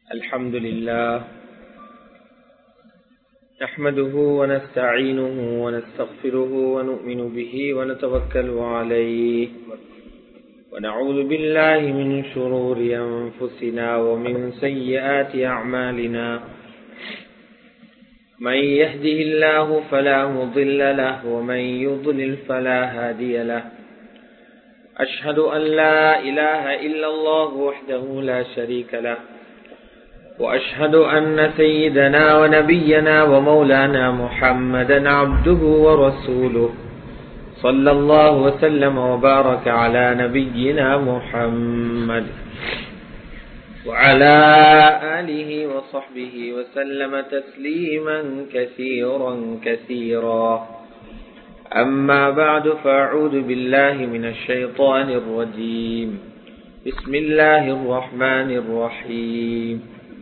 الحمد لله نحمده ونستعينه ونستغفره ونؤمن به ونتوكل عليه ونعوذ بالله من شرور أنفسنا ومن سيئات أعمالنا من يهده الله فلا مضل له ومن يضلل فلا هادي له أشهد أن لا إله إلا الله وحده لا شريك له وأشهد أن سيدنا ونبينا ومولانا محمدا عبده ورسوله صلى الله وسلم وبارك على نبينا محمد وعلى آله وصحبه وسلم تسليما كثيرا كثيرا أما بعد فأعوذ بالله من الشيطان الرجيم بسم الله الرحمن الرحيم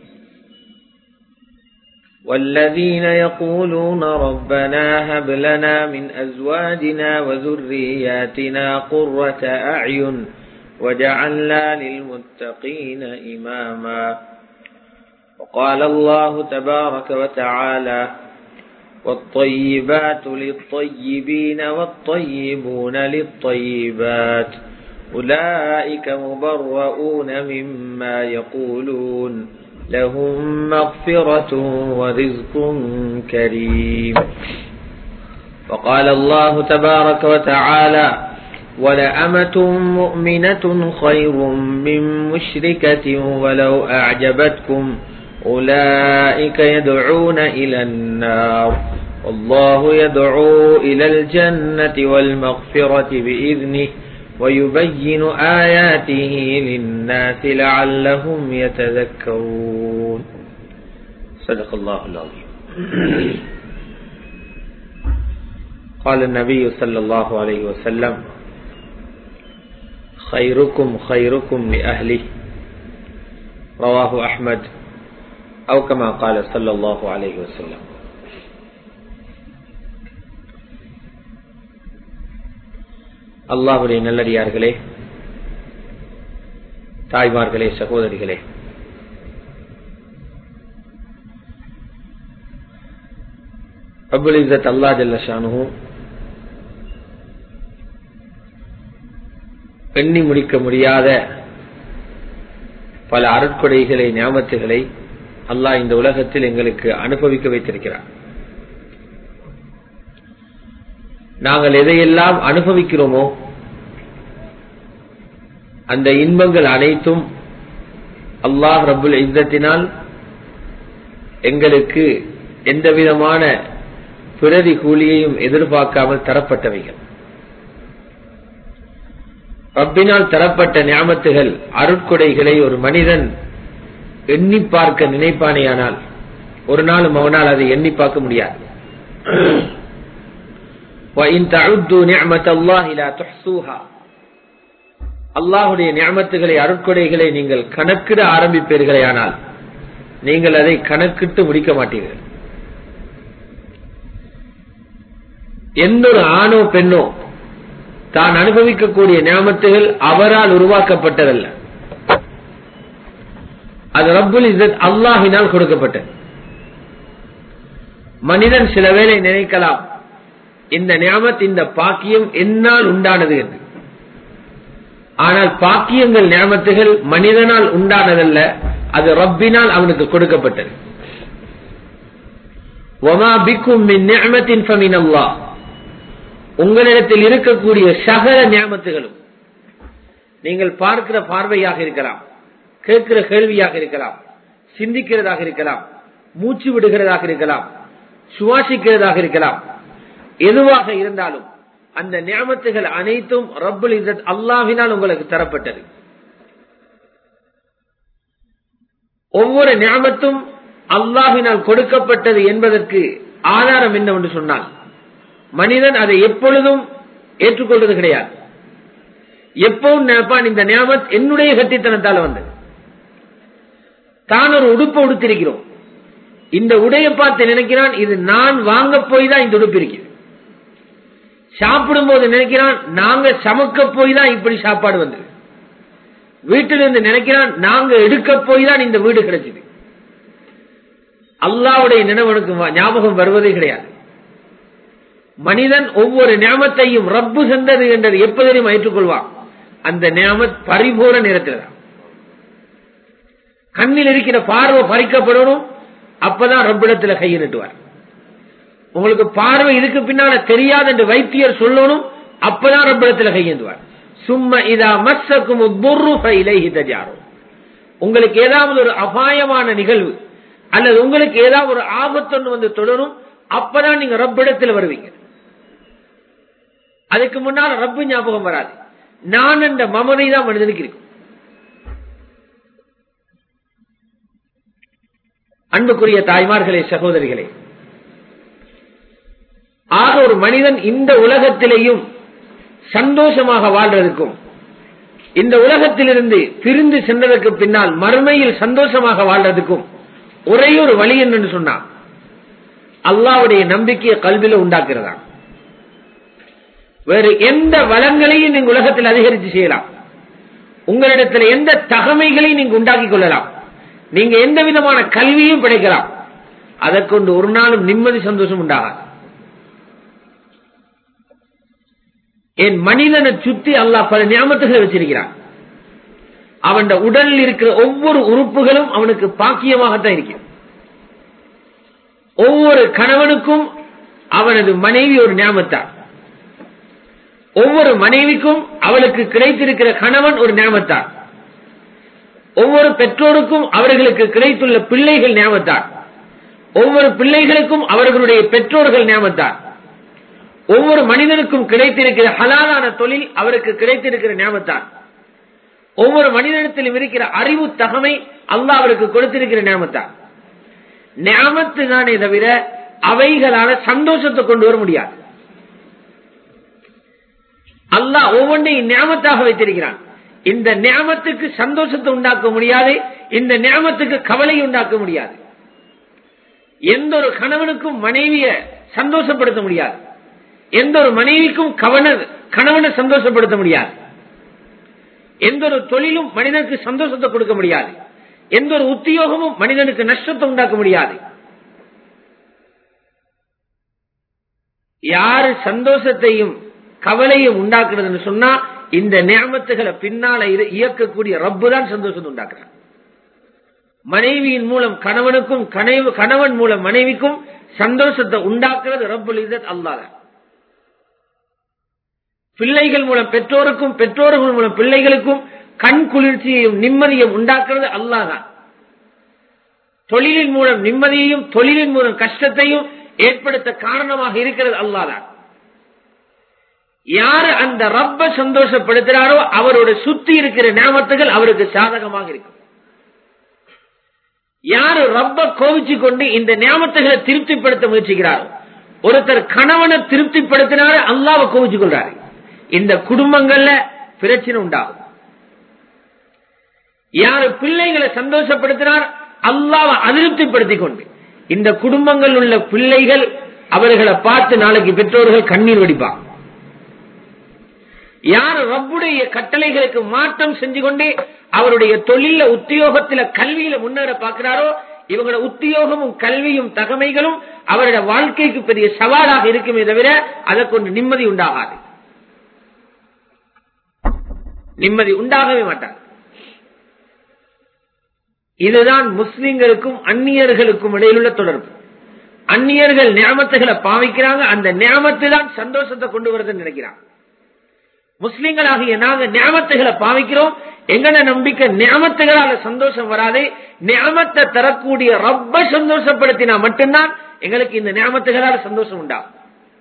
والذين يقولون ربنا هب لنا من أزواجنا وذرياتنا قرة أعين وجعلنا للمتقين إماما وقال الله تبارك وتعالى والطيبات للطيبين والطيبون للطيبات أولئك مبرؤون مما يقولون لهم مغفرة ورزق كريم وقال الله تبارك وتعالى ولأمة مؤمنة خير من مشركة ولو أعجبتكم أولئك يدعون إلى النار والله يدعو إلى الجنة والمغفرة بإذنه ويبين آياته للناس لعلهم يتذكرون صدق الله العظيم قال النبي صلى الله عليه وسلم خيركم خيركم لأهله رواه أحمد أو كما قال صلى الله عليه وسلم அல்லாஹுடைய நல்லடியார்களே தாய்மார்களே சகோதரிகளே அபுல் இசத் அல்லா ஜல்லஷானு எண்ணி முடிக்க முடியாத பல அருட்கொடைகளை ஞாபகத்துகளை அல்லாஹ் இந்த உலகத்தில் எங்களுக்கு அனுபவிக்க வைத்திருக்கிறார் நாங்கள் எதையெல்லாம் அனுபவிக்கிறோமோ அந்த இன்பங்கள் அனைத்தும் அல்லாஹ் ரபுல் இந்தத்தினால் எங்களுக்கு எந்த விதமான பிரதி கூலியையும் எதிர்பார்க்காமல் தரப்பட்டவைகள் ரப்பினால் தரப்பட்ட ஞாபத்துகள் அருட்கொடைகளை ஒரு மனிதன் எண்ணி பார்க்க நினைப்பானேயானால் ஒரு நாளும் அவனால் அதை எண்ணி பார்க்க முடியாது அல்லாஹுடைய ஞாபத்துகளை அருட்கொடைகளை நீங்கள் கணக்கிட ஆரம்பிப்பீர்களே ஆனால் நீங்கள் அதை கணக்கிட்டு முடிக்க மாட்டீர்கள் எந்த ஒரு ஆணோ பெண்ணோ தான் அனுபவிக்கக்கூடிய ஞாபத்துகள் அவரால் உருவாக்கப்பட்டதல்ல அது ரப்புல் இசத் அல்லாஹினால் கொடுக்கப்பட்டது மனிதன் சில வேளை நினைக்கலாம் இந்த ஞாபத் இந்த பாக்கியம் என்னால் உண்டானது என்று ஆனால் பாக்கியங்கள் ஞாபத்துகள் மனிதனால் உண்டானதல்ல அது ரப்பினால் அவனுக்கு கொடுக்கப்பட்டது உங்களிடத்தில் இருக்கக்கூடிய சகல ஞாபத்துகளும் நீங்கள் பார்க்கிற பார்வையாக இருக்கலாம் கேட்கிற கேள்வியாக இருக்கலாம் சிந்திக்கிறதாக இருக்கலாம் மூச்சு விடுகிறதாக இருக்கலாம் சுவாசிக்கிறதாக இருக்கலாம் எதுவாக இருந்தாலும் அந்த ஞாபத்துகள் அனைத்தும் ரப்புல் இசத் அல்லாஹினால் உங்களுக்கு தரப்பட்டது ஒவ்வொரு ஞாபத்தும் அல்லாஹினால் கொடுக்கப்பட்டது என்பதற்கு ஆதாரம் என்னவென்று சொன்னால் மனிதன் அதை எப்பொழுதும் ஏற்றுக்கொள்வது கிடையாது எப்பவும் நினைப்பான் இந்த ஞாபத் என்னுடைய கட்டித்தனத்தால் வந்தது தான் ஒரு உடுப்பு உடுத்திருக்கிறோம் இந்த உடையை பார்த்து நினைக்கிறான் இது நான் வாங்க போய் தான் இந்த உடுப்பு இருக்குது சாப்பிடும் போது நினைக்கிறான் நாங்க சமைக்க போய் தான் இப்படி சாப்பாடு வந்தது வீட்டிலிருந்து நினைக்கிறான் நாங்க எடுக்க போய் தான் இந்த வீடு கிடைச்சது அல்லாவுடைய நினைவனுக்கு ஞாபகம் வருவதே கிடையாது மனிதன் ஒவ்வொரு ஞாபத்தையும் ரப்பு சென்றது என்றது எப்போதையும் ஏற்றுக்கொள்வான் அந்த ஞாபத் பரிபூர நேரத்தில் தான் கண்ணில் இருக்கிற பார்வை பறிக்கப்படணும் அப்பதான் ரப்பிடத்துல கையை நீட்டுவார் உங்களுக்கு பார்வை இதுக்கு பின்னால தெரியாது என்று வைத்தியர் சொல்லணும் அப்பதான் ரப்பிடத்துல கையேந்துவார் சும்மா இதா மத்சக்கும் இலகி தஜாரும் உங்களுக்கு ஏதாவது ஒரு அபாயமான நிகழ்வு அல்லது உங்களுக்கு ஏதாவது ஒரு ஆபத்தொன்று வந்து தொடரும் அப்பதான் நீங்க ரப்பிடத்தில் வருவீங்க அதுக்கு முன்னால ரப்பு ஞாபகம் வராது நான் என்ற மமதை தான் மனிதனுக்கு இருக்கும் அன்புக்குரிய தாய்மார்களே சகோதரிகளே ஆக ஒரு மனிதன் இந்த உலகத்திலேயும் சந்தோஷமாக வாழ்றதுக்கும் இந்த உலகத்திலிருந்து பிரிந்து சென்றதற்கு பின்னால் மறுமையில் சந்தோஷமாக வாழ்றதுக்கும் ஒரே ஒரு வழி என்னன்னு சொன்னா அல்லாவுடைய நம்பிக்கையை கல்வியில உண்டாக்குறதா வேறு எந்த வளங்களையும் நீங்க உலகத்தில் அதிகரித்து செய்யலாம் உங்களிடத்தில் எந்த தகமைகளையும் நீங்க உண்டாக்கி கொள்ளலாம் நீங்க எந்த விதமான கல்வியும் படைக்கலாம் அதை கொண்டு ஒரு நாளும் நிம்மதி சந்தோஷம் உண்டாகாது என் மனிதனை சுத்தி அல்லாஹ் பல ஞாபகத்துகளை வச்சிருக்கிறான் அவன் உடலில் இருக்கிற ஒவ்வொரு உறுப்புகளும் அவனுக்கு பாக்கியமாகத்தான் இருக்கும் ஒவ்வொரு கணவனுக்கும் அவனது மனைவி ஒரு ஞாபகத்தான் ஒவ்வொரு மனைவிக்கும் அவளுக்கு கிடைத்திருக்கிற கணவன் ஒரு ஞாபகத்தான் ஒவ்வொரு பெற்றோருக்கும் அவர்களுக்கு கிடைத்துள்ள பிள்ளைகள் ஞாபகத்தான் ஒவ்வொரு பிள்ளைகளுக்கும் அவர்களுடைய பெற்றோர்கள் ஞாபகத்தான் ஒவ்வொரு மனிதனுக்கும் கிடைத்திருக்கிற ஹலாலான தொழில் அவருக்கு கிடைத்திருக்கிற ஞாபகத்தான் ஒவ்வொரு மனிதனிடத்திலும் இருக்கிற அறிவு தகமை அல்லாஹ் அவருக்கு கொடுத்திருக்கிற ஞாபகத்தான் ஞாபத்து தானே தவிர அவைகளால சந்தோஷத்தை கொண்டு வர முடியாது அல்லாஹ் ஒவ்வொன்றையும் ஞாபகத்தாக வைத்திருக்கிறான் இந்த ஞாபத்துக்கு சந்தோஷத்தை உண்டாக்க முடியாது இந்த ஞாபத்துக்கு கவலை உண்டாக்க முடியாது எந்த ஒரு கணவனுக்கும் மனைவிய சந்தோஷப்படுத்த முடியாது எந்த ஒரு மனைவிக்கும் கவன கணவனை சந்தோஷப்படுத்த முடியாது எந்த ஒரு தொழிலும் மனிதனுக்கு சந்தோஷத்தை கொடுக்க முடியாது எந்த ஒரு உத்தியோகமும் மனிதனுக்கு நஷ்டத்தை உண்டாக்க முடியாது யாரு சந்தோஷத்தையும் கவலையும் உண்டாக்குறதுன்னு சொன்னா இந்த நியமத்துகளை பின்னால இயக்கக்கூடிய ரப்பு தான் சந்தோஷத்தை உண்டாக்குறான் மனைவியின் மூலம் கணவனுக்கும் கணவன் மூலம் மனைவிக்கும் சந்தோஷத்தை உண்டாக்குறது ரப்புல் இசத் அல்லாத பிள்ளைகள் மூலம் பெற்றோருக்கும் பெற்றோர்கள் மூலம் பிள்ளைகளுக்கும் கண் குளிர்ச்சியையும் நிம்மதியும் உண்டாக்குறது அல்லாதான் தொழிலின் மூலம் நிம்மதியையும் தொழிலின் மூலம் கஷ்டத்தையும் ஏற்படுத்த காரணமாக இருக்கிறது அல்லாதான் யாரு அந்த ரப்ப சந்தோஷப்படுத்துறாரோ அவரோட சுத்தி இருக்கிற ஞாபகத்துகள் அவருக்கு சாதகமாக இருக்கும் யாரு ரப்ப கோவிச்சு கொண்டு இந்த ஞாபகத்துகளை திருப்திப்படுத்த முயற்சிக்கிறாரோ ஒருத்தர் கணவனை திருப்திப்படுத்தினாரு அல்லாவை கோவிச்சு கொள்றாரு இந்த குடும்பங்கள்ல பிரச்சனை உண்டாகும் யாரு பிள்ளைகளை சந்தோஷப்படுத்தினார் அல்லாவை அதிருப்திப்படுத்திக் கொண்டு இந்த குடும்பங்கள் உள்ள பிள்ளைகள் அவர்களை பார்த்து நாளைக்கு பெற்றோர்கள் கண்ணீர் வடிப்பாங்க யார் ரப்புடைய கட்டளைகளுக்கு மாற்றம் செஞ்சு கொண்டே அவருடைய தொழில உத்தியோகத்தில கல்வியில முன்னேற பார்க்கிறாரோ இவங்களோட உத்தியோகமும் கல்வியும் தகமைகளும் அவருடைய வாழ்க்கைக்கு பெரிய சவாலாக இருக்குமே தவிர அதை கொண்டு நிம்மதி உண்டாகாது நிம்மதி உண்டாகவே மாட்டார் இதுதான் முஸ்லிம்களுக்கும் அந்நியர்களுக்கும் இடையிலுள்ள தொடர்பு அந்நியர்கள் நியமத்துகளை பாவிக்கிறாங்க அந்த நியமத்து தான் சந்தோஷத்தை கொண்டு வருதுன்னு நினைக்கிறாங்க முஸ்லிம்களாகிய நாங்க நியமத்துகளை பாவிக்கிறோம் எங்கட நம்பிக்கை நியமத்துகளால சந்தோஷம் வராது நியமத்தை தரக்கூடிய ரப்ப சந்தோஷப்படுத்தினா மட்டும்தான் எங்களுக்கு இந்த நியமத்துகளால சந்தோஷம் உண்டாகும்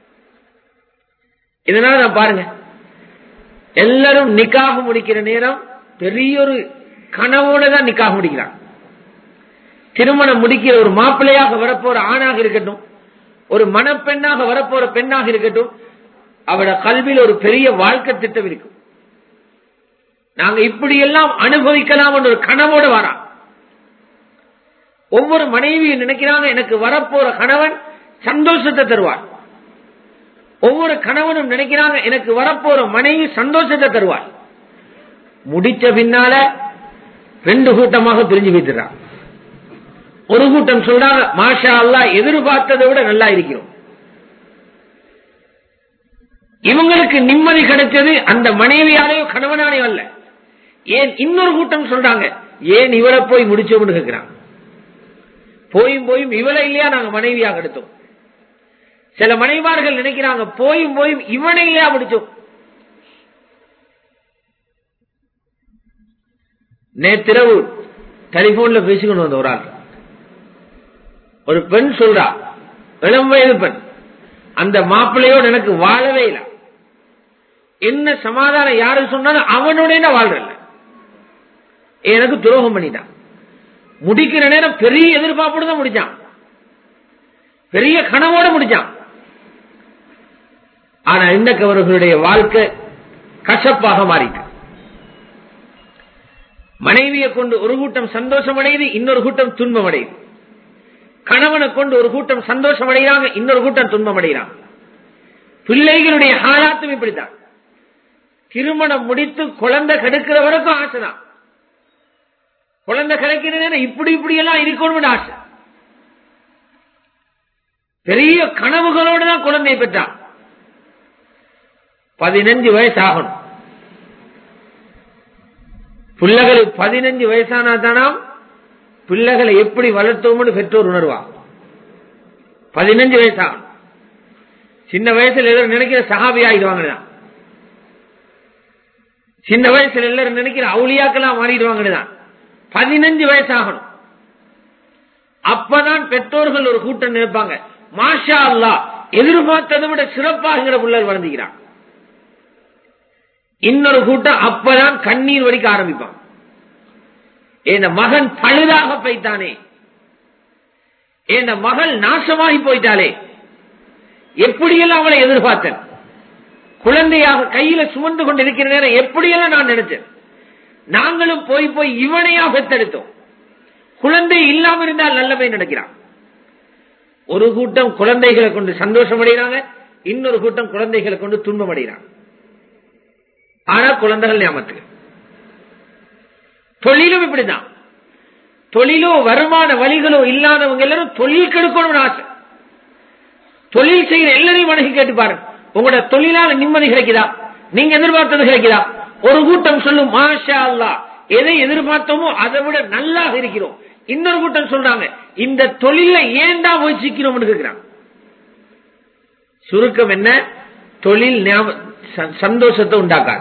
இதனால நான் பாருங்க எல்லாரும் நிக்காக முடிக்கிற நேரம் பெரிய ஒரு கனவோட தான் நிக்காக முடிக்கிறாங்க திருமணம் முடிக்கிற ஒரு மாப்பிள்ளையாக வரப்போற ஆணாக இருக்கட்டும் ஒரு மணப்பெண்ணாக வரப்போற பெண்ணாக இருக்கட்டும் அவட கல்வியில் ஒரு பெரிய வாழ்க்கை திட்டம் இருக்கும் நாங்க இப்படி எல்லாம் அனுபவிக்கலாம் ஒரு கனவோட வரான் ஒவ்வொரு மனைவியும் நினைக்கிறாங்க எனக்கு வரப்போற கணவன் சந்தோஷத்தை தருவார் ஒவ்வொரு கணவனும் நினைக்கிறாங்க எனக்கு வரப்போற மனைவி சந்தோஷத்தை தருவார் முடிச்ச பின்னால ரெண்டு கூட்டமாக பிரிஞ்சு வைத்துறான் ஒரு கூட்டம் சொல்றாங்க மாஷா அல்லா எதிர்பார்த்ததை விட நல்லா இருக்கிறோம் இவங்களுக்கு நிம்மதி கிடைச்சது அந்த மனைவியாலேயோ கணவனாலேயோ அல்ல ஏன் இன்னொரு கூட்டம் சொல்றாங்க ஏன் இவளை போய் முடிச்சோம்னு கேட்கிறாங்க போயும் போயும் இவளை இல்லையா நாங்க மனைவியாக எடுத்தோம் சில மனைவார்கள் நினைக்கிறாங்க போயும் போயும் இவனை இல்லையா முடிச்சோம் நேத்திரவு டெலிபோன்ல பேசிக்கொண்டு வந்த ஒரு ஆள் ஒரு பெண் சொல்றா இளம் வயது பெண் அந்த மாப்பிள்ளையோடு எனக்கு வாழவே இல்லை என்ன சமாதானம் யாரு சொன்னாலும் அவனோட நான் வாழ்றல எனக்கு துரோகம் பண்ணிட்டான் முடிக்கிற நேரம் பெரிய எதிர்பார்ப்போடு தான் முடிச்சான் பெரிய கனவோட முடிச்சான் ஆனா இன்னைக்கு அவர்களுடைய வாழ்க்கை கசப்பாக மாறிட்டு மனைவியை கொண்டு ஒரு கூட்டம் சந்தோஷம் அடையுது இன்னொரு கூட்டம் துன்பம் அடையுது கணவனை கொண்டு ஒரு கூட்டம் சந்தோஷம் அடைகிறாங்க இன்னொரு கூட்டம் துன்பம் அடைகிறாங்க பிள்ளைகளுடைய ஆளாத்தும் இப்படித்தான் திருமணம் முடித்து குழந்தை கெடுக்கிற வரைக்கும் ஆசைதான் குழந்தை கிடைக்கிற நேரம் இப்படி இப்படி எல்லாம் இருக்கணும்னு ஆசை பெரிய கனவுகளோடு தான் குழந்தையை பெற்றான் பதினஞ்சு வயசு ஆகணும் பிள்ளைகள் பதினஞ்சு வயசானா தானாம் பிள்ளைகளை எப்படி வளர்த்தோம்னு பெற்றோர் உணர்வா பதினஞ்சு வயசாகணும் சின்ன வயசுல எல்லாரும் நினைக்கிற சகாபி ஆகிடுவாங்க சின்ன வயசுல எல்லாரும் நினைக்கிற அவுளியாக்கெல்லாம் மாறிடுவாங்கன்னு பதினஞ்சு வயசாகணும் அப்பதான் பெற்றோர்கள் ஒரு கூட்டம் நினைப்பாங்க மாஷா அல்லா எதிர்பார்த்ததை விட சிறப்பாகிற பிள்ளைகள் வளர்ந்துக்கிறான் இன்னொரு கூட்டம் அப்பதான் கண்ணீர் வடிக்க ஆரம்பிப்பான் என் மகன் பழுதாக போய்த்தானே என் மகள் நாசமாகி போயிட்டாலே எப்படியெல்லாம் அவளை எதிர்பார்த்தேன் குழந்தையாக கையில சுமந்து கொண்டிருக்கிற நேரம் எப்படியெல்லாம் நான் நினைச்சேன் நாங்களும் போய் போய் இவனையா பெத்தெடுத்தோம் குழந்தை இல்லாம இருந்தால் நல்லவே நடக்கிறான் ஒரு கூட்டம் குழந்தைகளை கொண்டு சந்தோஷம் அடைகிறாங்க இன்னொரு கூட்டம் குழந்தைகளை கொண்டு துன்பம் அடைகிறாங்க ஆனா குழந்தைகள் ஞாபகத்துக்கு தொழிலும் இப்படிதான் தொழிலோ வருமான வழிகளோ இல்லாதவங்க எல்லாரும் தொழில் கெடுக்கணும்னு ஆசை தொழில் செய்யற எல்லாரையும் மனசு கேட்டு பாருங்க உங்களோட தொழிலால நிம்மதி கிடைக்குதா நீங்க எதிர்பார்த்தது கிடைக்குதா ஒரு கூட்டம் சொல்லும் மாஷா அல்லா எதை எதிர்பார்த்தோமோ அதை விட நல்லா இருக்கிறோம் இன்னொரு கூட்டம் சொல்றாங்க இந்த தொழில ஏண்டா முயற்சிக்கிறோம்னு கேட்கிறாங்க சுருக்கம் என்ன தொழில் சந்தோஷத்தை உண்டாக்காது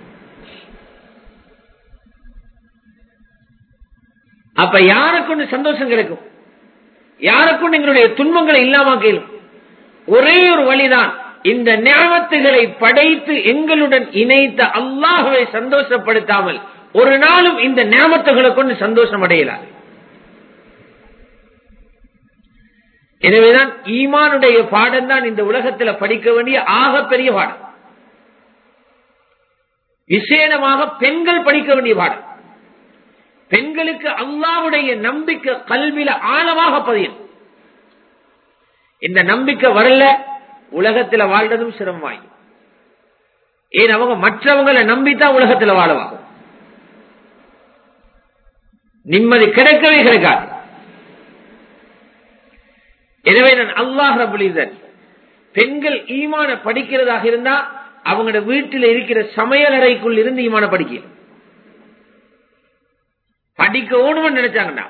அப்ப யாருக்கொண்டு சந்தோஷம் கிடைக்கும் யாருக்கொண்டு எங்களுடைய துன்பங்களை இல்லாம கேளும் ஒரே ஒரு வழிதான் இந்த ஞாபகத்துகளை படைத்து எங்களுடன் இணைத்த அல்லாஹுவை சந்தோஷப்படுத்தாமல் ஒரு நாளும் இந்த ஞாபகத்துகளை கொண்டு சந்தோஷம் அடையலாது எனவேதான் ஈமானுடைய பாடம் தான் இந்த உலகத்தில் படிக்க வேண்டிய ஆகப்பெரிய பாடம் விசேடமாக பெண்கள் படிக்க வேண்டிய பாடம் பெண்களுக்கு அல்லாவுடைய நம்பிக்கை கல்வியில ஆழமாக பதியும் இந்த நம்பிக்கை வரல உலகத்துல வாழ்றதும் சிரமமாய் ஏன் அவங்க மற்றவங்களை நம்பித்தான் உலகத்துல வாழவாங்க நிம்மதி கிடைக்கவே கிடைக்காது எனவே நான் அல்லாஹ் ரபுலிதன் பெண்கள் ஈமான படிக்கிறதாக இருந்தா அவங்களோட வீட்டில் இருக்கிற சமையல் அறைக்குள் இருந்து ஈமான படிக்க படிக்க ஓணும்னு நினைச்சாங்கண்ணா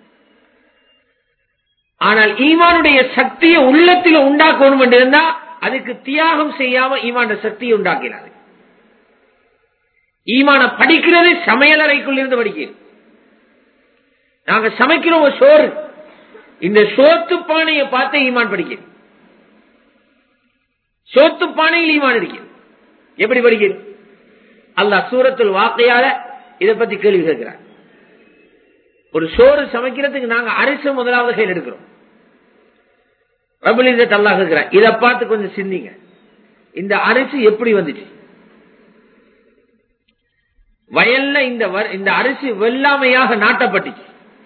ஆனால் ஈமானுடைய சக்தியை உள்ளத்தில் உண்டாக்கணும் இருந்தா அதுக்கு தியாகம் செய்யாம ஈமான சக்தியை உண்டாக்கிறாரு ஈமான படிக்கிறது சமையல் அறைக்குள் இருந்து படிக்கிறது நாங்க சமைக்கிறோம் ஒரு சோறு இந்த சோத்து பானையை பார்த்து ஈமான் படிக்கிறது சோத்து பானையில் ஈமான் இருக்கிறது எப்படி படிக்கிறது அல்லாஹ் சூரத்தில் வாக்கையால இதை பத்தி கேள்வி கேட்கிறார் ஒரு சோறு சமைக்கிறதுக்கு நாங்க அரிசி முதலாவது கையில் எடுக்கிறோம் ரபுலிசத் அல்லாஹ் கேட்கிறார் இதை பார்த்து கொஞ்சம் சிந்திங்க இந்த அரிசி எப்படி வந்துச்சு வயல்ல இந்த இந்த அரிசி வெள்ளாமையாக நாட்டப்பட்டுச்சு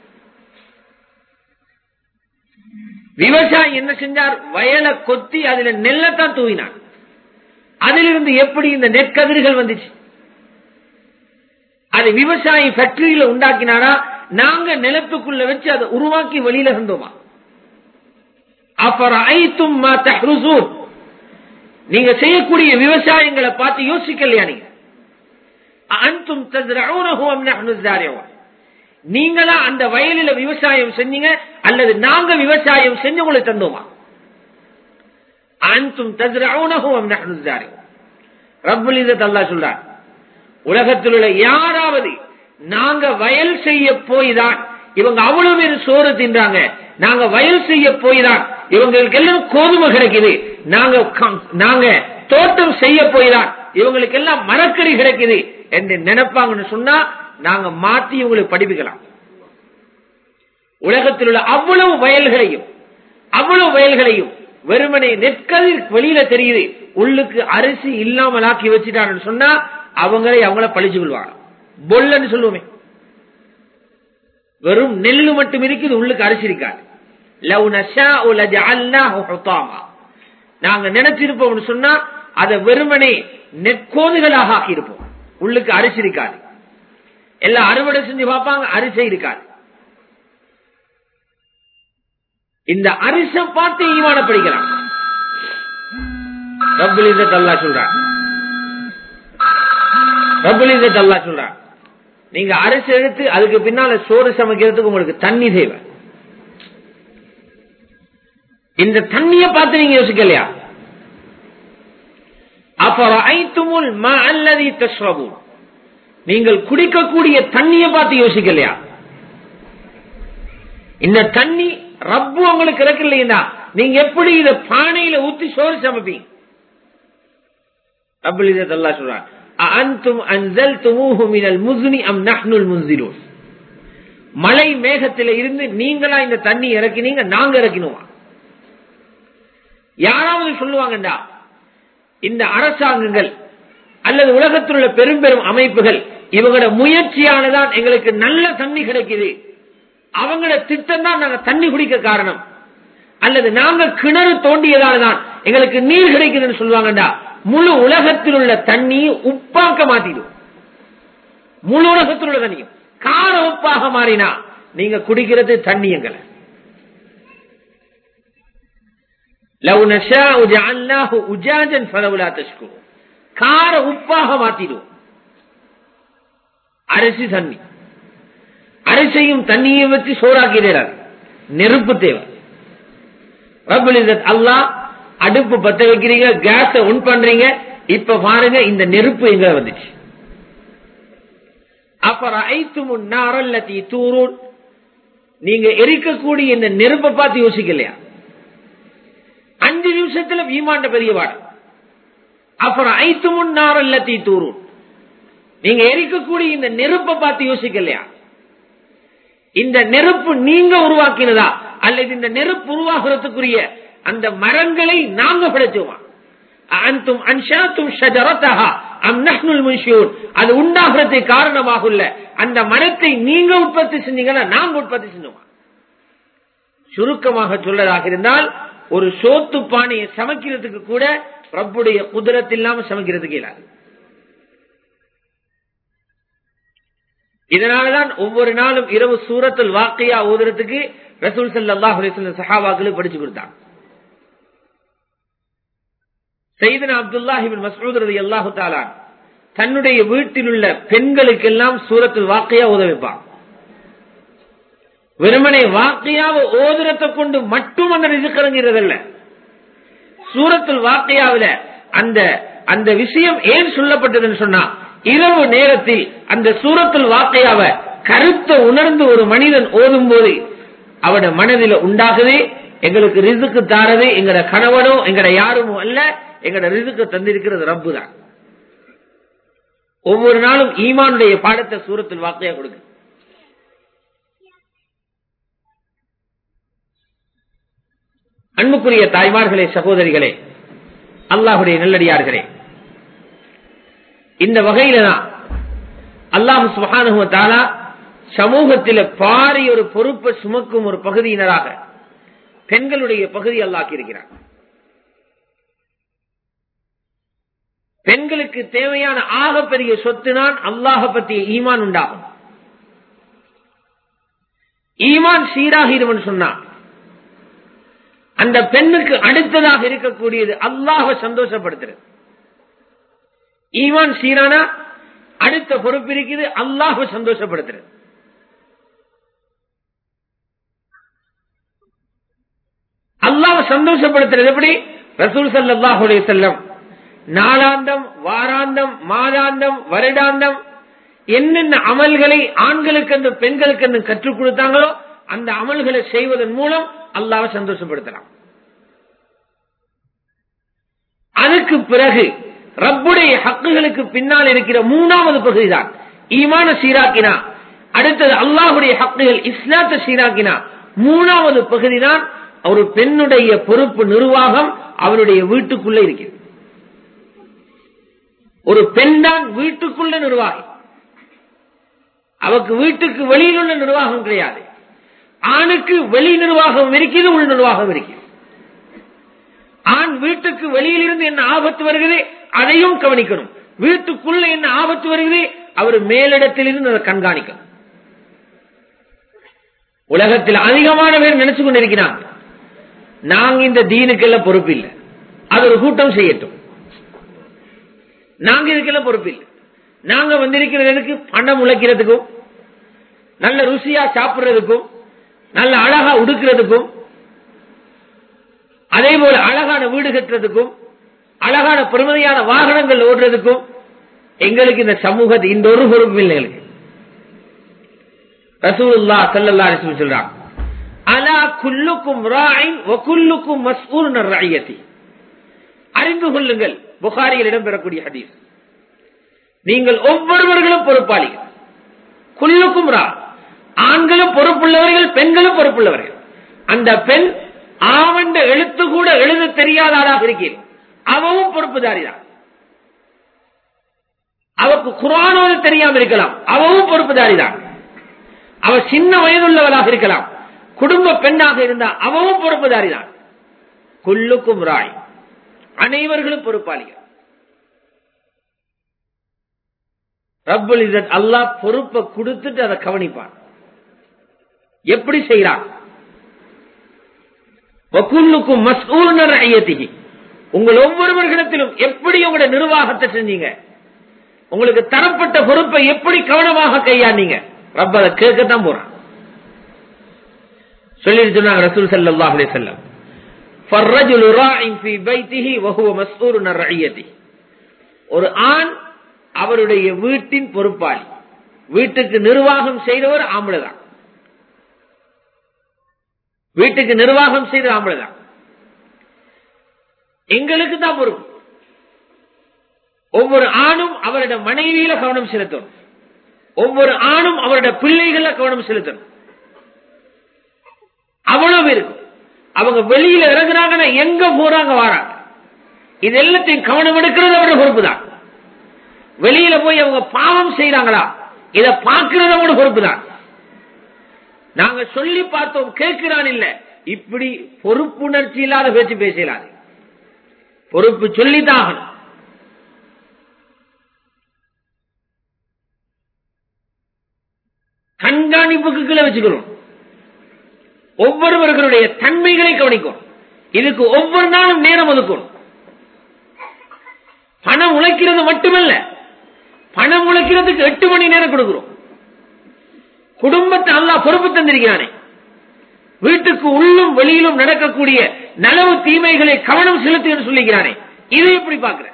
விவசாயி என்ன செஞ்சார் வயலை கொத்தி அதுல நெல்லத்தான் தூவினார் அதிலிருந்து எப்படி இந்த நெற்கதிர்கள் வந்துச்சு அது விவசாயி ஃபேக்டரியில உண்டாக்கினாரா நாங்க நிலத்துக்குள்ள வச்சு அதை உருவாக்கி வெளியில இருந்தோமா அஃபரைத்தும் மா தஹ்ருசூன் நீங்க செய்யக்கூடிய விவசாயங்களை பார்த்து யோசிக்கலையா நீங்க அன்தும் தஸ்ரஊனஹு அம் நஹ்னு ஸாரிஊன் நீங்களா அந்த வயலில விவசாயம் செஞ்சீங்க அல்லது நாங்க விவசாயம் செஞ்சு உங்களுக்கு தந்தோமா அன்தும் தஸ்ரஊனஹு அம் நஹ்னு ஸாரிஊன் ரப்புல் இzzat அல்லாஹ் சொல்றார் உலகத்தில் உள்ள யாராவது நாங்க வயல் செய்ய போய் தான் இவங்க அவ்வளவு பேர் சோறு தின்றாங்க நாங்க வயல் செய்ய போய் தான் இவங்களுக்கு எல்லாம் கோதுமை கிடைக்குது நாங்க கம்- நாங்க தோட்டம் செய்ய போய் தான் இவங்களுக்கு எல்லாம் மரக்கறி கிடைக்குது என்று நினைப்பாங்கன்னு சொன்னா நாங்க மாத்தி இவங்களுக்கு படிப்பிக்கலாம் உலகத்தில் உள்ள அவ்வளவு வயல்களையும் அவ்வளவு வயல்களையும் வெறுமனே நெற்கதிர் வெளியில தெரியுது உள்ளுக்கு அரிசி இல்லாமல் ஆக்கி வச்சுட்டான்னு சொன்னா அவங்களே அவங்கள பழிச்சு கொள்வாங்க பொல்லன்னு சொல்லுவோமே வெறும் நெல்லு மட்டும் இருக்குது உள்ளுக்கு அரிசி இருக்காது லவ் நஷாஉ லஜஅல்னாஹு ஹுதாமா நாங்க நினைச்சிருப்போம்னு சொன்னா அதை வெறுமனே நெற்கோதுகளாக ஆக்கியிருப்போம் உள்ளுக்கு அரிசி இருக்காது எல்லாம் அறுவடை செஞ்சு பார்ப்பாங்க அரிசி இருக்காது இந்த அரிசை பார்த்து ஈவான படிக்கலாம் ரப்புல் இzzat அல்லாஹ் சொல்றான் ரப்புல் இzzat அல்லாஹ் சொல்றான் நீங்க அரிசி எடுத்து அதுக்கு பின்னால சோறு சமைக்கிறதுக்கு உங்களுக்கு தண்ணி தேவை இந்த தண்ணிய பார்த்து நீங்க யோசிக்கலையா அஃபரஐத்துமுல் மா அல்லதி தஷ்ரபூன் நீங்கள் குடிக்கக்கூடிய தண்ணிய பார்த்து யோசிக்கலையா இந்த தண்ணி ரப்பு உங்களுக்கு இறக்கலையா நீங்க எப்படி இத பானையில ஊத்தி சோறு சமைப்பீங்க ரப்புல் இzzat அல்லாஹ் சொல்றான் அஅன்தும் அன்சல்துமூஹு மினல் முஸ்னி அம் நஹ்னுல் முன்சிலூன் மலை மேகத்தில இருந்து நீங்களா இந்த தண்ணி இறக்கினீங்க நாங்க இறக்கினோமா யாராவது சொல்லுவாங்கடா இந்த அரசாங்கங்கள் அல்லது உலகத்தில் உள்ள பெரும் பெரும் அமைப்புகள் இவங்களோட முயற்சியானதான் எங்களுக்கு நல்ல தண்ணி கிடைக்குது அவங்களோட திட்டம் தான் நாங்க தண்ணி குடிக்க காரணம் அல்லது நாங்க கிணறு தோண்டியதால தான் எங்களுக்கு நீர் கிடைக்குதுன்னு சொல்லுவாங்கடா முழு உலகத்தில் உள்ள தண்ணியை உப்பாக்க மாத்திடும் முழு உலகத்தில் உள்ள தண்ணியும் கார உப்பாக மாறினா நீங்க குடிக்கிறது தண்ணி எங்களை லவ் நஷாஉ ஜஅல்னாஹு உஜாஜன் ஃபலவுலா தஷ்குரு கார உப்பாக மாத்திடும் அரிசி தண்ணி அரிசியும் தண்ணியை வச்சு சோறாக்கிறார் நெருப்பு தேவை ரப்புல் இzzat அல்லாஹ் அடுப்பு பத்த வைக்கிறீங்க கேஸ ஒன் பண்றீங்க இப்ப பாருங்க இந்த நெருப்பு எங்க வந்துச்சு அஃபரஐத்தும் النَّارَ الَّتِي تُورُونَ நீங்க எரிக்கக்கூடிய இந்த நெருப்பை பார்த்து யோசிக்கலையா அஞ்சு நிமிஷத்துல வீமாண்ட பெரிய பாடம் அப்புறம் ஐத்து முன்னார் அல்லத்தி தூரும் நீங்க எரிக்கக்கூடிய இந்த நெருப்பை பார்த்து யோசிக்கலையா இந்த நெருப்பு நீங்க உருவாக்கினதா அல்லது இந்த நெருப்பு உருவாகிறதுக்குரிய அந்த மரங்களை நாங்க படைச்சோமா அன்தும் அன்ஷாத்தும் ஷஜரத்தஹா அம் நஹ்னுல் முன்ஷியூன் அது உண்டாகிறதுக்கு காரணமாக உள்ள அந்த மரத்தை நீங்க உற்பத்தி செஞ்சீங்களா நாங்க உற்பத்தி செஞ்சோமா சுருக்கமாக சொல்லதாக இருந்தால் ஒரு சோத்து பானையை சமைக்கிறதுக்கு கூட ரப்புடைய குதிரத்து இல்லாம சமைக்கிறதுக்கு இயலாது இதனாலதான் ஒவ்வொரு நாளும் இரவு சூரத்தில் வாக்கையா ஓதுறதுக்கு ரசூல் சல்லாஹ் சஹாபாக்களுக்கு படிச்சு கொடுத்தாங்க செய்தன அப்துல்லாஹிபின் மசூத் ரதி அல்லாஹு தாலான் தன்னுடைய வீட்டில் உள்ள பெண்களுக்கெல்லாம் சூரத்தில் வாக்கையா ஓத வைப்பான் வெறுமனை வாக்கையாவை ஓதுரத்தை கொண்டு மட்டும் அந்த ரிசுக்கிறங்கிறதல்ல சூரத்தில் வாக்கையாவில அந்த அந்த விஷயம் ஏன் சொல்லப்பட்டதுன்னு சொன்னா இரவு நேரத்தில் அந்த சூரத்தில் வாக்கையாவ கருத்தை உணர்ந்து ஒரு மனிதன் ஓதும் போது அவட மனதில உண்டாகுது எங்களுக்கு ரிசுக்கு தாரது எங்கட கணவனோ எங்கட யாருமோ அல்ல எங்கட ரிசுக்கு தந்திருக்கிறது ரப்பு தான் ஒவ்வொரு நாளும் ஈமானுடைய பாடத்தை சூரத்தில் வாக்கையா கொடுக்கு அன்புக்குரிய தாய்மார்களே சகோதரிகளே அல்லாஹுடைய நல்லடியார்களே இந்த வகையில தான் அல்லாஹு சுபகானுவத்தாலா சமூகத்தில பாரி ஒரு பொறுப்பை சுமக்கும் ஒரு பகுதியினராக பெண்களுடைய பகுதி அல்லாக்கி இருக்கிறார் பெண்களுக்கு தேவையான ஆகப்பெரிய சொத்து நான் அல்லாஹ பற்றிய ஈமான் உண்டாகும் ஈமான் சீராகிருவன் சொன்னான் அந்த பெண்ணுக்கு அடுத்ததாக இருக்கக்கூடியது அல்லாஹ சந்தோஷப்படுத்துறது ஈமான் சீரானா அடுத்த பொறுப்பு இருக்குது அல்லாஹ சந்தோஷப்படுத்துறது அல்லாஹ் சந்தோஷப்படுத்துறது எப்படி ரசூல் சல்லாஹுடைய செல்லம் நாளாந்தம் வாராந்தம் மாதாந்தம் வருடாந்தம் என்னென்ன அமல்களை ஆண்களுக்கு என்று பெண்களுக்கு என்று கற்றுக் கொடுத்தாங்களோ அந்த அமல்களை செய்வதன் மூலம் அல்லாவை சந்தோஷப்படுத்தலாம் அதுக்கு பிறகு ரப்புடைய ஹக்குகளுக்கு பின்னால் இருக்கிற மூணாவது பகுதிதான் ஈமான சீராக்கினா அடுத்தது அல்லாஹுடைய ஹக்குகள் இஸ்லாத்தை சீராக்கினா மூணாவது பகுதிதான் ஒரு பெண்ணுடைய பொறுப்பு நிர்வாகம் அவருடைய வீட்டுக்குள்ள இருக்கிறது ஒரு பெண் தான் வீட்டுக்குள்ள நிர்வாகி அவருக்கு வீட்டுக்கு வெளியில் உள்ள நிர்வாகம் கிடையாது ஆணுக்கு வெளி நிர்வாகம் இருக்குது உள் நிர்வாகம் இருக்குது ஆண் வீட்டுக்கு வெளியில் இருந்து என்ன ஆபத்து வருகிறது அதையும் கவனிக்கணும் வீட்டுக்குள்ள என்ன ஆபத்து வருகிறது அவர் மேலிடத்தில் இருந்து அதை கண்காணிக்கணும் உலகத்தில் அதிகமான பேர் நினைச்சு கொண்டிருக்கிறாங்க நாங்க இந்த தீனுக்கெல்லாம் பொறுப்பு இல்லை அது ஒரு கூட்டம் செய்யட்டும் நாங்க இதுக்கெல்லாம் பொறுப்பு இல்லை நாங்க வந்திருக்கிறதுக்கு பணம் உழைக்கிறதுக்கும் நல்ல ருசியா சாப்பிடுறதுக்கும் நல்ல அழகா உடுக்கிறதுக்கும் அதே போல அழகான வீடு கட்டுறதுக்கும் அழகான பெருமதியான வாகனங்கள் ஓடுறதுக்கும் எங்களுக்கு இந்த சமூகத்தை இந்த ஒரு பொறுப்பு இல்லை எங்களுக்கு ரசூலுல்லா சல்லல்லா அலிஸ்லம் சொல்றாங்க அலா குல்லுக்கும் ராயின் வகுல்லுக்கும் மஸ்ஊல் ரஐயத்தி அறிந்து கொள்ளுங்கள் புகாரியில் இடம்பெறக்கூடிய ஹதீஸ் நீங்கள் ஒவ்வொருவர்களும் பொறுப்பாளிகள் குல்லுக்கும் ரா ஆண்களும் பொறுப்புள்ளவர்கள் பெண்களும் பொறுப்புள்ளவர்கள் அந்த பெண் ஆவண்ட எழுத்து கூட எழுத தெரியாத ஆளாக இருக்கிறேன் அவவும் பொறுப்புதாரிதான் அவக்கு குரானோடு தெரியாம இருக்கலாம் அவவும் பொறுப்புதாரிதான் அவ சின்ன வயதுள்ளவளாக இருக்கலாம் குடும்ப பெண்ணாக இருந்தா அவவும் பொறுப்புதாரிதான் குல்லுக்கும் ராய் அனைவர்களும் பொறுப்பாளிகள் ரப்புல் இசத் அல்லாஹ் பொறுப்பை கொடுத்துட்டு அதை கவனிப்பான் எப்படி செய்யறான் வக்குல்லுக்கும் மஸ்ஊனர் ஐயத்திகி உங்கள் ஒவ்வொருவர்களிடத்திலும் எப்படி உங்களுடைய நிர்வாகத்தை செஞ்சீங்க உங்களுக்கு தரப்பட்ட பொறுப்பை எப்படி கவனமாக கையாண்டீங்க ரப்ப அதை கேட்கத்தான் போறான் சொல்லிட்டு சொன்னாங்க ரசூல் சல்லாஹ் அலி செல்லம் ஒரு ஆண் அவருடைய வீட்டின் பொறுப்பாளி வீட்டுக்கு நிர்வாகம் செய்தவர் ஆம்பளைதான் வீட்டுக்கு நிர்வாகம் செய்த ஆம்பளைதான் எங்களுக்கு தான் பொறுப்பு ஒவ்வொரு ஆணும் அவருடைய மனைவியில கவனம் செலுத்தணும் ஒவ்வொரு ஆணும் அவருடைய பிள்ளைகள கவனம் செலுத்தணும் அவ்வளவு இருக்கும் அவங்க வெளியில இறங்குறாங்கன்னா எங்க போறாங்க வாராங்க இது எல்லாத்தையும் கவனம் எடுக்கிறது அவரோட பொறுப்பு தான் வெளியில போய் அவங்க பாவம் செய்யறாங்களா இத பாக்குறது அவங்களோட பொறுப்பு தான் நாங்க சொல்லி பார்த்தோம் கேட்கிறான் இல்ல இப்படி பொறுப்புணர்ச்சி இல்லாத பேச்சு பேசலாது பொறுப்பு சொல்லித்தான் கண்காணிப்புக்கு கீழே வச்சுக்கணும் ஒவ்வொருவர்களுடைய தன்மைகளை கவனிக்கும் இதுக்கு ஒவ்வொரு நாளும் நேரம் ஒதுக்கணும் பணம் உழைக்கிறது மட்டுமல்ல பணம் உழைக்கிறதுக்கு எட்டு மணி நேரம் கொடுக்கிறோம் குடும்பத்தை நல்லா பொறுப்பு தந்திருக்கிறானே வீட்டுக்கு உள்ளும் வெளியிலும் நடக்கக்கூடிய நலவு தீமைகளை கவனம் செலுத்து என்று சொல்லுகிறானே இதை எப்படி பார்க்கிற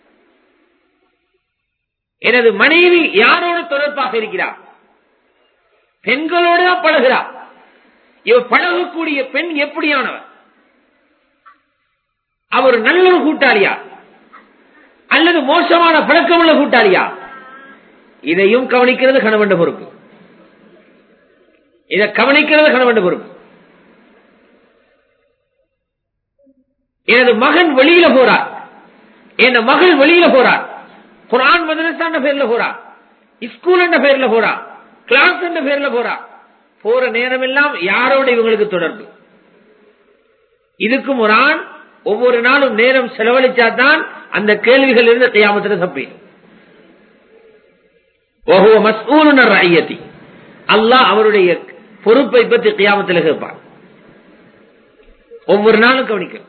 எனது மனைவி யாரோடு தொடர்பாக இருக்கிறார் பெண்களோடு தான் பழகிறார் இவ பழகக்கூடிய பெண் எப்படியானவர் அவர் நல்ல ஒரு கூட்டாளியா அல்லது மோசமான பழக்கமுள்ள கூட்டாளியா இதையும் கவனிக்கிறது கணவன் பொறுப்பு இதை கவனிக்கிறது கணவன் பொறுப்பு எனது மகன் வெளியில போறார் என் மகள் வெளியில போறார் குரான் மதரசா பேர்ல போறா ஸ்கூல் என்ற பேர்ல போறா கிளாஸ் என்ற பேர்ல போறா போற நேரம் எல்லாம் யாரோட இவங்களுக்கு தொடர்பு இதுக்கும் ஒரு ஆண் ஒவ்வொரு நாளும் நேரம் செலவழிச்சாதான் அந்த கேள்விகள் இருந்து கையாமத்தில் தப்பிடும் ஓஹோ மஸ்ஊலுன ரஐயத்தி அல்லாஹ் அவருடைய பொறுப்பை பற்றி கையாமத்தில் கேட்பான் ஒவ்வொரு நாளும் கவனிக்கணும்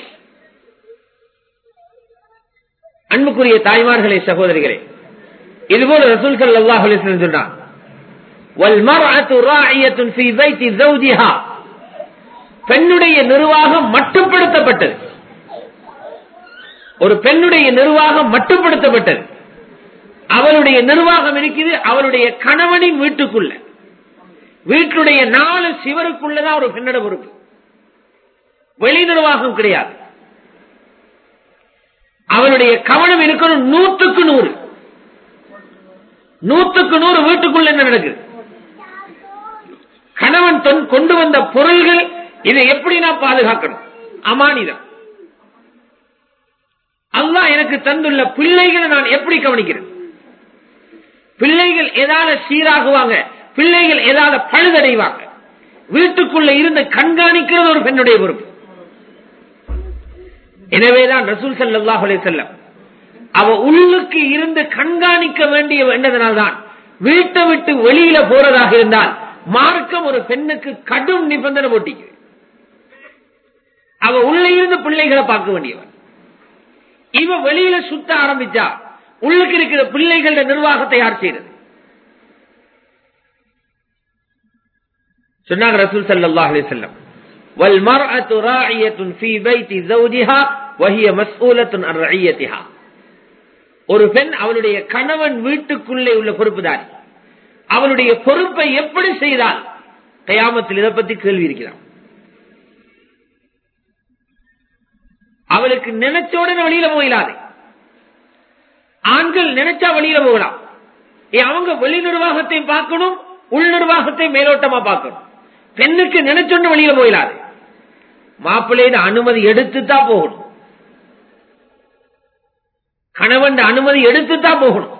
அன்புக்குரிய தாய்மார்களே சகோதரிகளே இதுபோல ரசூல் ஸல்லல்லாஹு அலைஹி வஸல்லம் சொன்னார் வல்மர்அத்து ராஇயத்துன் ஃபீ பைத்தி زوجها பெண்ணுடைய நிர்வாகம் மட்டுப்படுத்தப்பட்டது ஒரு பெண்ணுடைய நிர்வாகம் மட்டுப்படுத்தப்பட்டது அவளுடைய நிர்வாகம் இருக்குது அவளுடைய கணவனின் வீட்டுக்குள்ள வீட்டுடைய நாலு சிவருக்குள்ளதான் ஒரு பெண்ணோட பொறுப்பு வெளி நிர்வாகம் கிடையாது அவளுடைய கவனம் இருக்கணும் நூற்றுக்கு நூறு நூற்றுக்கு நூறு வீட்டுக்குள்ள என்ன நடக்குது கணவன் தொன் கொண்டு வந்த பொருள்கள் இதை எப்படி நான் பாதுகாக்கணும் அமானிதம் அல்லாஹ் எனக்கு தந்துள்ள பிள்ளைகளை நான் எப்படி கவனிக்கிறேன் பிள்ளைகள் எதால சீராகுவாங்க பிள்ளைகள் எதால பழுதடைவாங்க வீட்டுக்குள்ள இருந்து கண்காணிக்கிறது ஒரு பெண்ணுடைய பொறுப்பு எனவேதான் ரசூல் ஸல்லல்லாஹு அலைஹி வஸல்லம் அவ உள்ளுக்கு இருந்து கண்காணிக்க வேண்டிய வேண்டதனால்தான் வீட்டை விட்டு வெளியில போறதாக இருந்தால் மார்க்கம் ஒரு பெண்ணுக்கு கடும் நிபந்தனை போட்டிக்கு அவ உள்ள இருந்து பிள்ளைகளை பார்க்க வேண்டியவன் இவ வெளியில சுத்த ஆரம்பிச்சா உள்ளுக்கு இருக்கிற பிள்ளைகள நிர்வாகத்தை யார் செய்யறது சொன்னாங்க ரசூல் ஸல்லல்லாஹு அலைஹி வஸல்லம் والمرأة راعية في بيت زوجها وهي مسؤولة عن رعيتها ஒரு பெண் அவளுடைய கணவன் வீட்டுக்குள்ளே உள்ள பொறுப்புதாரி அவளுடைய பொறுப்பை எப்படி செய்தால் கயாமத்தில் இதை பத்தி கேள்வி இருக்கிறான் அவளுக்கு நினைச்சோட வெளியில போயிடாது ஆண்கள் நினைச்சா வெளியில போகலாம் ஏ, அவங்க வெளி நிர்வாகத்தையும் பார்க்கணும் உள் நிர்வாகத்தை மேலோட்டமா பார்க்கணும் பெண்ணுக்கு நினைச்சோன்னு வெளியில போயிடாது மாப்பிள்ளையின் அனுமதி எடுத்து தான் போகணும் கணவன் அனுமதி எடுத்து தான் போகணும்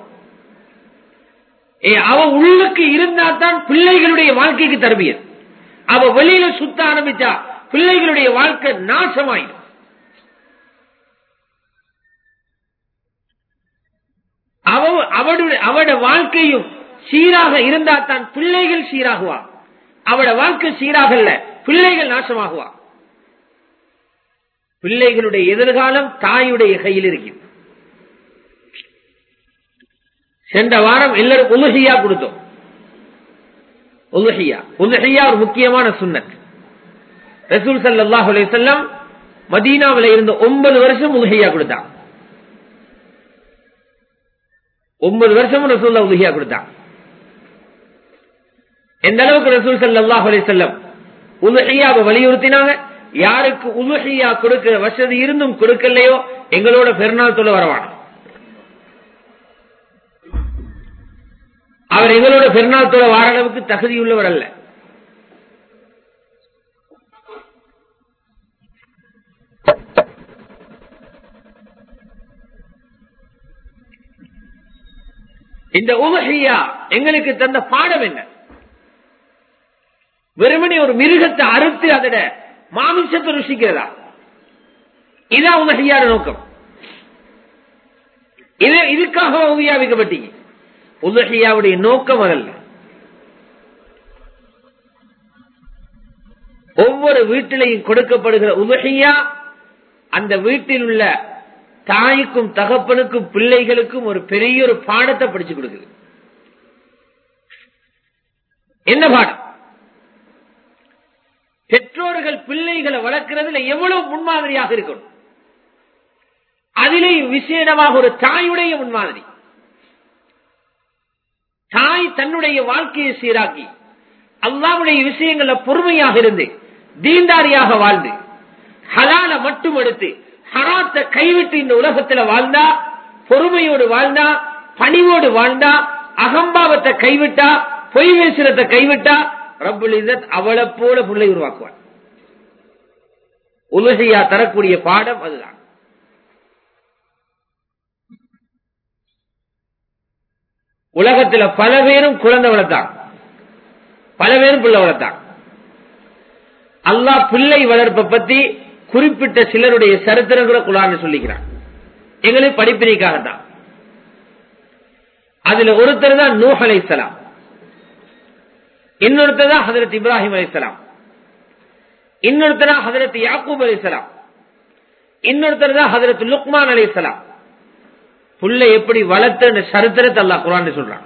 ஏ, அவ உள்ளுக்கு இருந்தா தான் பிள்ளைகளுடைய வாழ்க்கைக்கு தருவியது அவ வெளியில சுத்த ஆரம்பிச்சா பிள்ளைகளுடைய வாழ்க்கை நாசமாயிடும் அவ அவளுடைய அவட வாழ்க்கையும் சீராக இருந்தா தான் பிள்ளைகள் சீராகுவா அவட வாழ்க்கை சீராகல்ல பிள்ளைகள் நாசமாகுவா பிள்ளைகளுடைய எதிர்காலம் தாயுடைய கையில் இருக்கிறது சென்ற வாரம் எல்லாரும் உலுஹியா கொடுத்தோம் உலுஹியா உலுஹியா ஒரு முக்கியமான சுன்னத் ரசூல் ஸல்லல்லாஹு அலைஹி வஸல்லம் மதீனாவில் இருந்த ஒன்பது வருஷம் உலுஹியா கொடுத்தாங்க ஒன்பது வருஷமும் ரசூல்லா உலுஹியா கொடுத்தாங்க எந்த அளவுக்கு ரசூல் ஸல்லல்லாஹு அலைஹி வஸல்லம் உலுஹியாவை வலியுறுத்தினாங்க யாருக்கு உலுஹியா கொடுக்கிற வசதி இருந்தும் கொடுக்கலையோ எங்களோட பெருநாள் தொலை வரவான அவர் எங்களோட பெருநாள் தொலை வார அளவுக்கு தகுதியுள்ளவர் அல்ல இந்த உலகியா எங்களுக்கு தந்த பாடம் என்ன வெறுமனே ஒரு மிருகத்தை அறுத்து அதோட மாமிசத்தை ருசிக்கிறதா இதான் உலகியார நோக்கம் இது இதுக்காக உபயோகிக்கப்பட்டீங்க உலகியாவுடைய நோக்கம் அதல்ல ஒவ்வொரு வீட்டிலையும் கொடுக்கப்படுகிற உலகியா அந்த வீட்டில் உள்ள தாய்க்கும் தகப்பனுக்கும் பிள்ளைகளுக்கும் ஒரு பெரிய ஒரு பாடத்தை படிச்சு கொடுக்குது என்ன பாடம் பெற்றோர்கள் பிள்ளைகளை வளர்க்கிறதுல எவ்வளவு முன்மாதிரியாக இருக்கணும் அதிலே விசேடமாக ஒரு தாயுடைய முன்மாதிரி தாய் தன்னுடைய வாழ்க்கையை சீராக்கி அல்லாவுடைய விஷயங்கள பொறுமையாக இருந்து தீண்டாரியாக வாழ்ந்து ஹலால மட்டும் எடுத்து ஹராத்தை கைவிட்டு இந்த உலகத்துல வாழ்ந்தா பொறுமையோடு வாழ்ந்தா பணிவோடு வாழ்ந்தா அகம்பாவத்தை கைவிட்டா பொய் பேசுறத கைவிட்டா ரப்புல் இzzத் அவளை போல பிள்ளை உருவாக்குவார் உலகையா தரக்கூடிய பாடம் அதுதான் உலகத்துல பல பேரும் குழந்தை வளர்த்தான் பல பேரும் பிள்ளை வளர்த்தான் அல்லாஹ் பிள்ளை வளர்ப்பை பத்தி குறிப்பிட்ட சிலருடைய சரித்திரங்களை குரான் சொல்லிக்கிறான் எங்களுக்கு படிப்பினைக்காகத்தான் அதுல ஒருத்தர் தான் நூஹ் அலைசலாம் இன்னொருத்தர் தான் ஹதரத் இப்ராஹிம் அலைசலாம் இன்னொருத்தர் தான் ஹதரத் யாக்கூப் அலைசலாம் இன்னொருத்தர் தான் ஹதரத் லுக்மான் அலைசலாம் புள்ள எப்படி வளர்த்த சரித்திரத்தை அல்லா குரான் சொல்றான்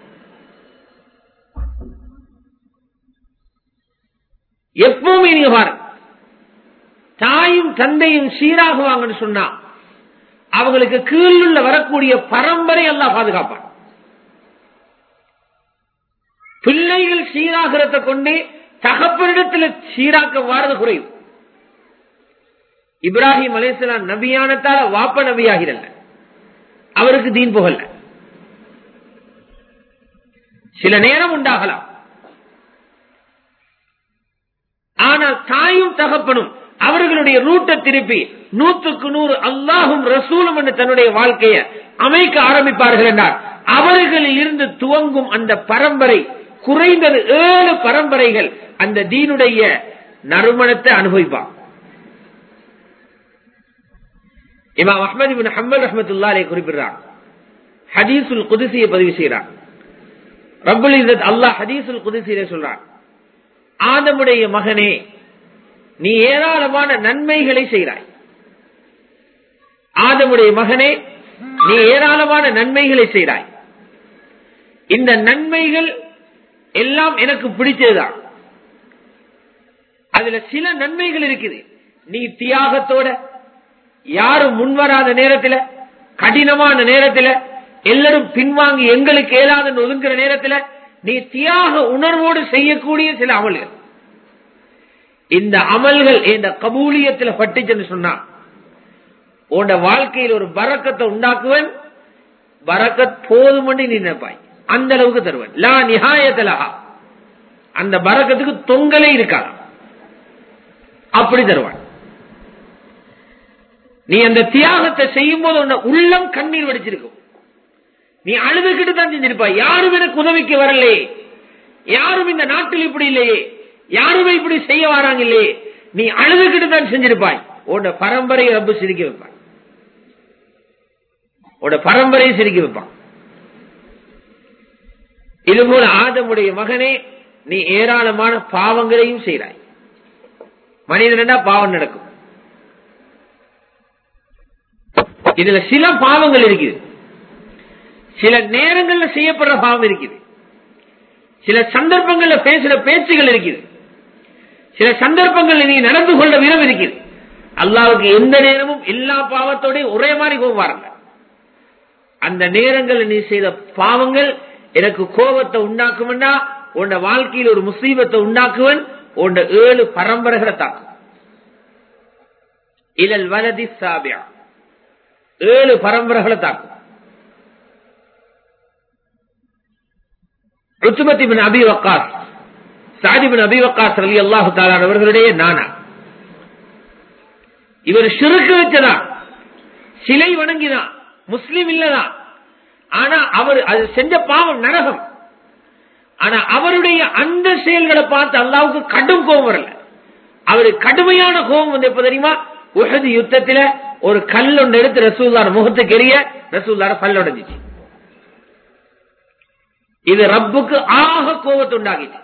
எப்பவுமே நீங்க பாருங்க தாயும் தந்தையும் சீராகுவாங்கன்னு சொன்னா அவங்களுக்கு கீழுள்ள வரக்கூடிய பரம்பரை எல்லாம் பாதுகாப்பான் பிள்ளைகள் சீராகிறத கொண்டு தகப்பனிடத்தில் சீராக்க வாரது குறைவு இப்ராஹிம் அலேசலாம் நபியானத்தால வாப்ப நபியாகிறல்ல அவருக்கு தீன் புகழ்ல சில நேரம் உண்டாகலாம் ஆனால் தாயும் தகப்பனும் அவர்களுடைய ரூட்டை திருப்பி நூற்றுக்கு நூறு அல்லாஹும் ரசூலும் என்று தன்னுடைய வாழ்க்கையை அமைக்க ஆரம்பிப்பார்கள் என்றால் அவர்களில் இருந்து துவங்கும் அந்த பரம்பரை குறைந்தது ஏழு பரம்பரைகள் அந்த தீனுடைய நறுமணத்தை அனுபவிப்பான் இமாம் அஹமது பின் ஹம்பல் ரஹமத்துல்லாலே குறிப்பிடுறான் ஹதீசுல் குதிசியை பதிவு செய்கிறான் ரபுல் இசத் அல்லாஹ் ஹதீசுல் குதிசியிலே சொல்றான் ஆதமுடைய மகனே நீ ஏராளமான நன்மைகளை செய்கிறாய் ஆதமுடைய மகனே நீ ஏராளமான நன்மைகளை செய்கிறாய் இந்த நன்மைகள் எல்லாம் எனக்கு பிடிச்சதுதான் அதுல சில நன்மைகள் இருக்குது நீ தியாகத்தோட யாரும் முன்வராத நேரத்தில் கடினமான நேரத்தில் எல்லாரும் பின்வாங்கி எங்களுக்கு ஏதாவது ஒதுங்குற நேரத்தில் நீ தியாக உணர்வோடு செய்யக்கூடிய சில அமல்கள் இந்த அமல்கள் இந்த கபூலியத்தில் பட்டுச்சுன்னு சொன்னா உன் வாழ்க்கையில் ஒரு பறக்கத்தை உண்டாக்குவன் பறக்கத் போதும் நீ நினைப்பாய் அந்த அளவுக்கு தருவன் லா நிகாயத்தலகா அந்த பறக்கத்துக்கு தொங்கலே இருக்காது அப்படி தருவான் நீ அந்த தியாகத்தை செய்யும் போது உன்ன உள்ளம் கண்ணீர் வடிச்சிருக்கும் நீ அழுதுகிட்டு தான் செஞ்சிருப்பாய் யாரும் எனக்கு உதவிக்கு வரலையே யாரும் இந்த நாட்டில் இப்படி இல்லையே யாருமே இப்படி செய்ய வராங்க இல்லையே நீ அழுதுகிட்டு தான் செஞ்சிருப்பாய் உன்னோட பரம்பரையை ரப்பு சிரிக்க வைப்பான் உன்னோட பரம்பரையை சிரிக்க வைப்பான் இது போல ஆதமுடைய மகனே நீ ஏராளமான பாவங்களையும் செய்கிறாய் மனிதனா பாவம் நடக்கும் இதுல சில பாவங்கள் இருக்குது சில நேரங்கள்ல செய்யப்படுற பாவம் இருக்குது சில சந்தர்ப்பங்கள்ல பேசுற பேச்சுகள் இருக்குது சில சந்தர்ப்பங்கள்ல நீ நடந்து கொள்ள விதம் இருக்குது அல்லாவுக்கு எந்த நேரமும் எல்லா பாவத்தோட ஒரே மாதிரி கோவாருங்க அந்த நேரங்களில் நீ செய்த பாவங்கள் எனக்கு கோபத்தை உண்டாக்கும்னா உன் வாழ்க்கையில் ஒரு முசீபத்தை உண்டாக்குவன் உன் ஏழு பரம்பரைகளை தாக்கும் இலல் வலதி சாபியா ஏழு பரம்பரைகளை தாக்கும் ருத்துபத்தி அபி வக்காஸ் சாதிபின் அபி வக்காஸ் அலி அல்லாஹு அவர்களுடைய நானா இவர் சிறுக்கு வச்சதான் சிலை வணங்கிதான் முஸ்லீம் இல்லதான் ஆனா அவர் அது செஞ்ச பாவம் நரகம் ஆனா அவருடைய அந்த செயல்களை பார்த்து அல்லாவுக்கு கடும் கோபம் வரல அவருக்கு கடுமையான கோபம் வந்து எப்ப தெரியுமா உஹது யுத்தத்துல ஒரு கல் ஒன்று எடுத்து ரசூல்லார முகத்துக்கு எரிய ரசூல்லார பல் உடஞ்சிச்சு இது ரப்புக்கு ஆக கோபத்தை உண்டாகிச்சு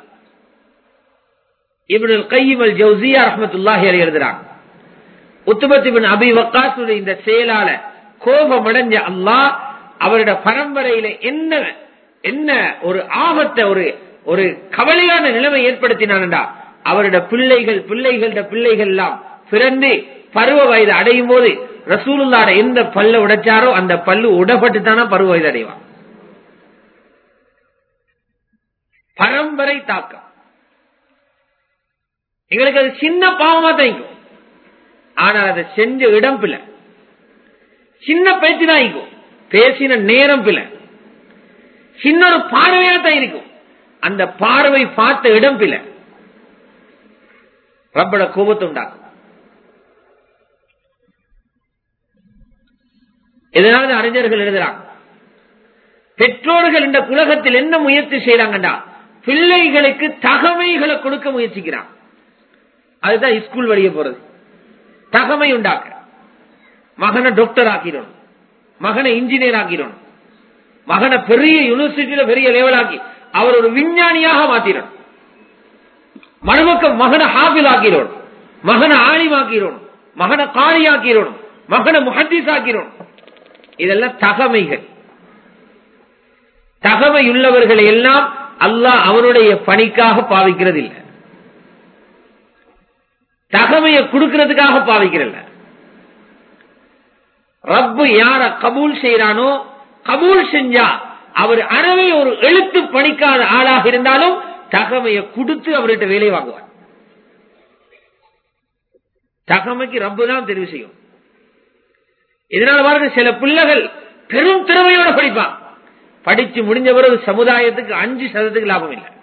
இவனு கையிமல் ஜவுசியா ரஹமத்துல்லாஹி அலி எழுதுறாங்க உத்துபத்திபின் அபி வக்காசுடைய இந்த செயலால கோபம் அடைஞ்ச அல்லாஹ் அவருடைய பரம்பரையில என்ன என்ன ஒரு ஆபத்தை ஒரு ஒரு கவலையான நிலைமை ஏற்படுத்தினான்டா அவருடைய பிள்ளைகள் பிள்ளைகள பிள்ளைகள் எல்லாம் பிறந்து பருவ வயது அடையும் போது ரசூலுல்லாட எந்த பல்ல உடைச்சாரோ அந்த பல்லு உடப்பட்டு தானே பருவ வயது அடைவான் பரம்பரை தாக்கம் எங்களுக்கு அது சின்ன பாவமா தைக்கும் ஆனால் அதை செஞ்ச இடம் பிள்ளை சின்ன பேச்சு தான் இருக்கும் பேசின நேரம் பிள்ளை சின்ன ஒரு பார்வையா தான் இருக்கும் அந்த பார்வை பார்த்த இடம் பிள்ளை ரப்பட கோபத்தை உண்டாக்கும் எதனாவது அறிஞர்கள் எழுதுறாங்க பெற்றோர்கள் இந்த உலகத்தில் என்ன முயற்சி செய்யறாங்கடா பிள்ளைகளுக்கு தகமைகளை கொடுக்க முயற்சிக்கிறான் அதுதான் ஸ்கூல் வழிய போறது தகமை உண்டாக்க மகனை டாக்டர் ஆக்கிடணும் மகனை இன்ஜினியர் ஆக்கிடணும் மகனை பெரிய யூனிவர்சிட்டியில பெரிய லெவல் ஆக்கி அவர் ஒரு விஞ்ஞானியாக மாத்திடணும் மருமக்க மகனை ஹாபில் ஆக்கிடணும் மகனை ஆலிமாக்கிறோம் மகனை காளியாக்கிறோம் மகனை முஹத்திஸ் ஆக்கிறோம் இதெல்லாம் தகமைகள் தகமை உள்ளவர்களை எல்லாம் அல்லாஹ் அவனுடைய பணிக்காக பாவிக்கிறது இல்லை தகமையை கொடுக்கிறதுக்காக பாவிக்கிறல்ல ரப்பு யார கபூல் செய்யறானோ கபூல் செஞ்சா அவர் அறவே ஒரு எழுத்து பணிக்காத ஆளாக இருந்தாலும் தகமையை கொடுத்து அவர்கிட்ட வேலை வாங்குவார் தகமைக்கு ரப்பு தான் தெரிவு செய்யும் இதனால பாருங்க சில பிள்ளைகள் பெரும் திறமையோட படிப்பான் படிச்சு முடிஞ்ச பிறகு சமுதாயத்துக்கு அஞ்சு சதத்துக்கு லாபம் இல்லை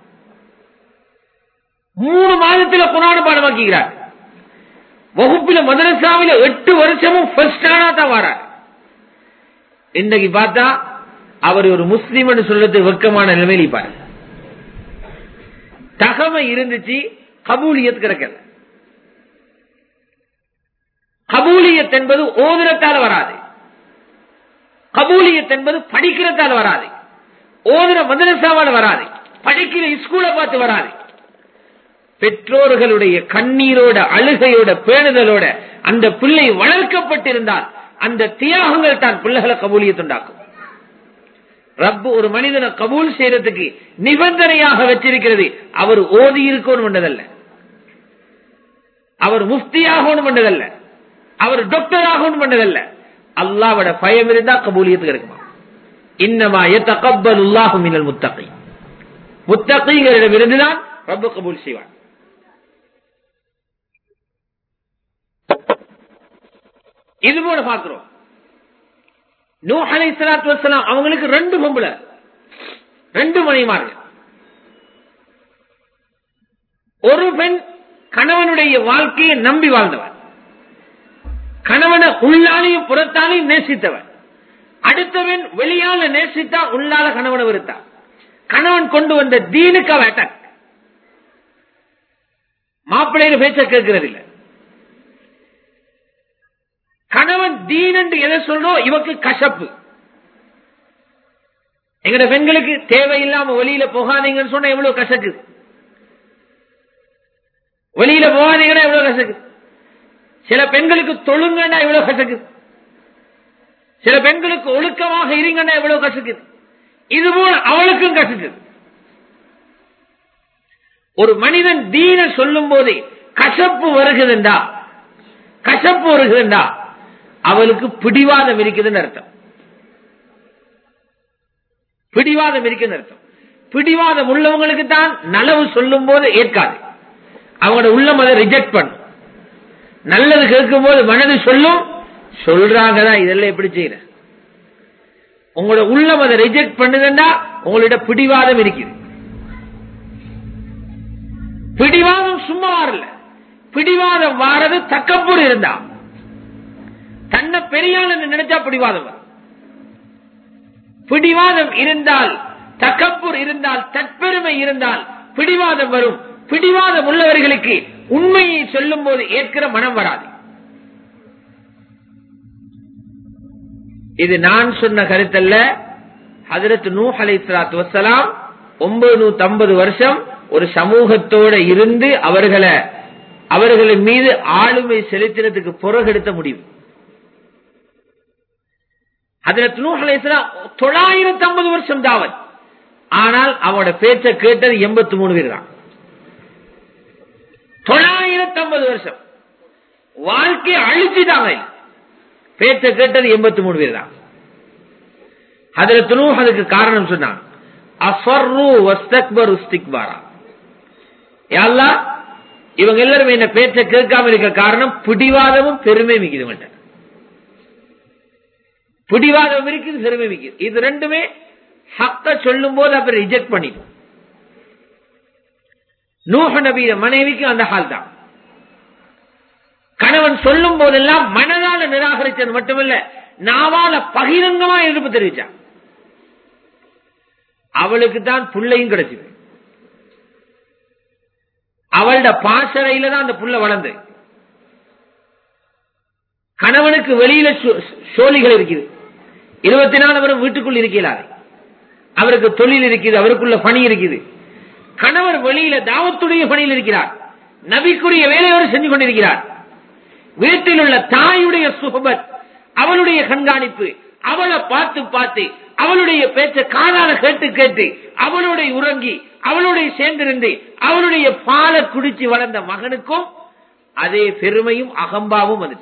மூணு மாதத்துல குரான பாடமாக்கிறார் வகுப்பில மதரசாவில எட்டு வருஷமும் தான் வரார் இன்னைக்கு பார்த்தா அவர் ஒரு முஸ்லீம் சொல்றது வெக்கமான நிலைமையில் இருப்பாரு தகமை இருந்துச்சு கபூலியத் கிடக்கல கபூலியத் என்பது ஓதுரத்தால வராது கபூலியத் என்பது படிக்கிறதால வராது ஓதுற மதரசாவால வராது படிக்கிற ஸ்கூலை பார்த்து வராது பெற்றோர்களுடைய கண்ணீரோட அழுகையோட பேணுதலோட அந்த பிள்ளை வளர்க்கப்பட்டிருந்தால் அந்த தியாகங்கள் தான் பிள்ளைகளை கபூலியத்துண்டாக்கும் ரப்பு ஒரு மனிதனை கபூல் செய்யறதுக்கு நிபந்தனையாக வச்சிருக்கிறது அவர் ஓதி இருக்கணும் என்றதல்ல அவர் முஃப்தியாகணும் என்றதல்ல அவர் டாக்டர் ஆகணும் என்றதல்ல அல்லாவோட பயம் இருந்தா கபூலியத்துக்கு இருக்குமா இன்னமா எத்தகப்பல் உல்லாஹு மினல் முத்தகை முத்தகைகளிடம் இருந்துதான் ரப்பு கபூல் செய்வார் இது போல பார்க்கிறோம் நூ அலை சலாத்து வசலாம் அவங்களுக்கு ரெண்டு பொம்பளை ரெண்டு மனைமார்கள் ஒரு பெண் கணவனுடைய வாழ்க்கையை நம்பி வாழ்ந்தவர் கணவனை உள்ளாலையும் புறத்தாலையும் நேசித்தவர் அடுத்தவன் வெளியால நேசித்தா உள்ளால கணவனை வெறுத்தா கணவன் கொண்டு வந்த தீனுக்கு அவ அட்டாக் மாப்பிள்ளையில பேச்ச கேட்கிறது இல்லை கணவன் தீன் என்று எதை சொல்றோம் இவக்கு கசப்பு எங்கட பெண்களுக்கு தேவையில்லாம வெளியில போகாதீங்கன்னு சொன்னா எவ்வளவு கசக்கு வெளியில போகாதீங்கன்னா எவ்வளவு கசக்கு சில பெண்களுக்கு தொழுங்கன்னா எவ்வளவு கசக்கு சில பெண்களுக்கு ஒழுக்கமாக இருங்கன்னா எவ்வளவு கசக்குது இது போல அவளுக்கும் கசக்குது ஒரு மனிதன் தீன சொல்லும் போதே கசப்பு வருகுதுண்டா கசப்பு வருகுதுண்டா அவளுக்கு பிடிவாதம் இருக்குதுன்னு அர்த்தம் பிடிவாதம் இருக்குன்னு அர்த்தம் பிடிவாதம் உள்ளவங்களுக்கு தான் நலவு சொல்லும் போது ஏற்காது அவங்களோட உள்ளம் அதை ரிஜெக்ட் பண்ணும் நல்லது கேட்கும் போது மனது சொல்லும் சொல்றாங்கதான் இதெல்லாம் எப்படி செய்யற உங்களோட உள்ளம் அதை ரிஜெக்ட் பண்ணுதுன்னா உங்களோட பிடிவாதம் இருக்குது பிடிவாதம் சும்மா வரல பிடிவாதம் வாரது தக்கப்பூர் இருந்தா தன்னை பெரியாள் என்று நினைச்சா பிடிவாதம் வரும் பிடிவாதம் இருந்தால் தக்கப்பூர் இருந்தால் தற்பெருமை இருந்தால் பிடிவாதம் வரும் பிடிவாதம் உள்ளவர்களுக்கு உண்மையை சொல்லும் போது ஏற்கிற மனம் வராது இது நான் சொன்ன கருத்தல்ல ஹதரத் நூ அலை சலாத்து வசலாம் ஒன்பது நூத்தி ஐம்பது வருஷம் ஒரு சமூகத்தோட இருந்து அவர்களை அவர்களின் மீது ஆளுமை செலுத்தினதுக்கு புறகெடுத்த முடிவு ஹதரத் நூ அலை தொள்ளாயிரத்தி ஐம்பது வருஷம் தாவத் ஆனால் அவனோட பேச்ச கேட்டது எண்பத்தி மூணு பேர் தான் தொள்ளாயிரத்தி ஐம்பது வருஷம் வாழ்க்கையை அழிச்சுட்டாங்க பேச்ச கேட்டது எண்பத்தி மூணு பேர் தான் அதுல துணு அதுக்கு காரணம் சொன்னான் அஃபர்ரு வஸ்தக்பர் உஸ்திக்பாரா யாழ்லா இவங்க எல்லாரும் என்ன பேச்ச கேட்காம இருக்க காரணம் பிடிவாதமும் பெருமை மிக்குது பிடிவாதம் இருக்குது பெருமை மிக்குது இது ரெண்டுமே ஹக்க சொல்லும் போது அப்புறம் ரிஜெக்ட் பண்ணிடும் நூஹ நபிய மனைவிக்கு அந்த ஹால் தான் கணவன் சொல்லும் போதெல்லாம் மனதால நிராகரிச்சது மட்டுமல்ல நாவால பகிரங்கமா எதிர்ப்பு தெரிவிச்சான் அவளுக்கு தான் புள்ளையும் கிடைச்சது அவளோட பாசறையில தான் அந்த புள்ள வளர்ந்து கணவனுக்கு வெளியில சோழிகள் இருக்குது இருபத்தி நாலு அவரும் வீட்டுக்குள் இருக்கிறார் அவருக்கு தொழில் இருக்குது அவருக்குள்ள பணி இருக்குது கணவர் வெளியில தாவத்துடைய பணியில் இருக்கிறார் நபிக்குரிய வேலையோடு செஞ்சு கொண்டிருக்கிறார் வீட்டில் உள்ள தாயுடைய சுகபத் அவளுடைய கண்காணிப்பு அவளை பார்த்து பார்த்து அவளுடைய பேச்ச காதால கேட்டு கேட்டு அவளுடைய உறங்கி அவளுடைய சேர்ந்திருந்து அவளுடைய பாலை குடிச்சு வளர்ந்த மகனுக்கும் அதே பெருமையும் அகம்பாவும் வந்துட்டு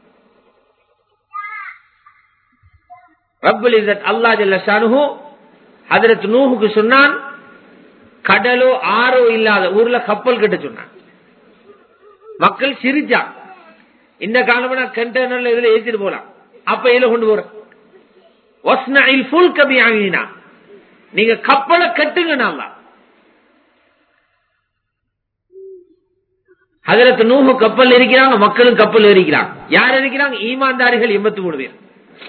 ரப்புல் இzzat அல்லா ஜல்ல ஷானுஹு ஹதரத் நூஹுக்கு சொன்னான் கடலோ ஆறோ இல்லாத ஊர்ல கப்பல் கட்ட சொன்னான் மக்கள் சிரிச்சான் இந்த காலம்னா கண்டெய்னர்ல இதுல ஏற்றிட்டு போலாம் அப்ப இதுல கொண்டு போற ஒஸ்னாயில் ஃபுல் கபி ஆகினா நீங்க கப்பலை கட்டுங்க நாங்க ஹதரத் நூஹு கப்பல் இருக்கிறாங்க மக்களும் கப்பல் இருக்கிறாங்க யார் இருக்கிறாங்க ஈமான்தாரிகள் எண்பத்தி மூணு பேர்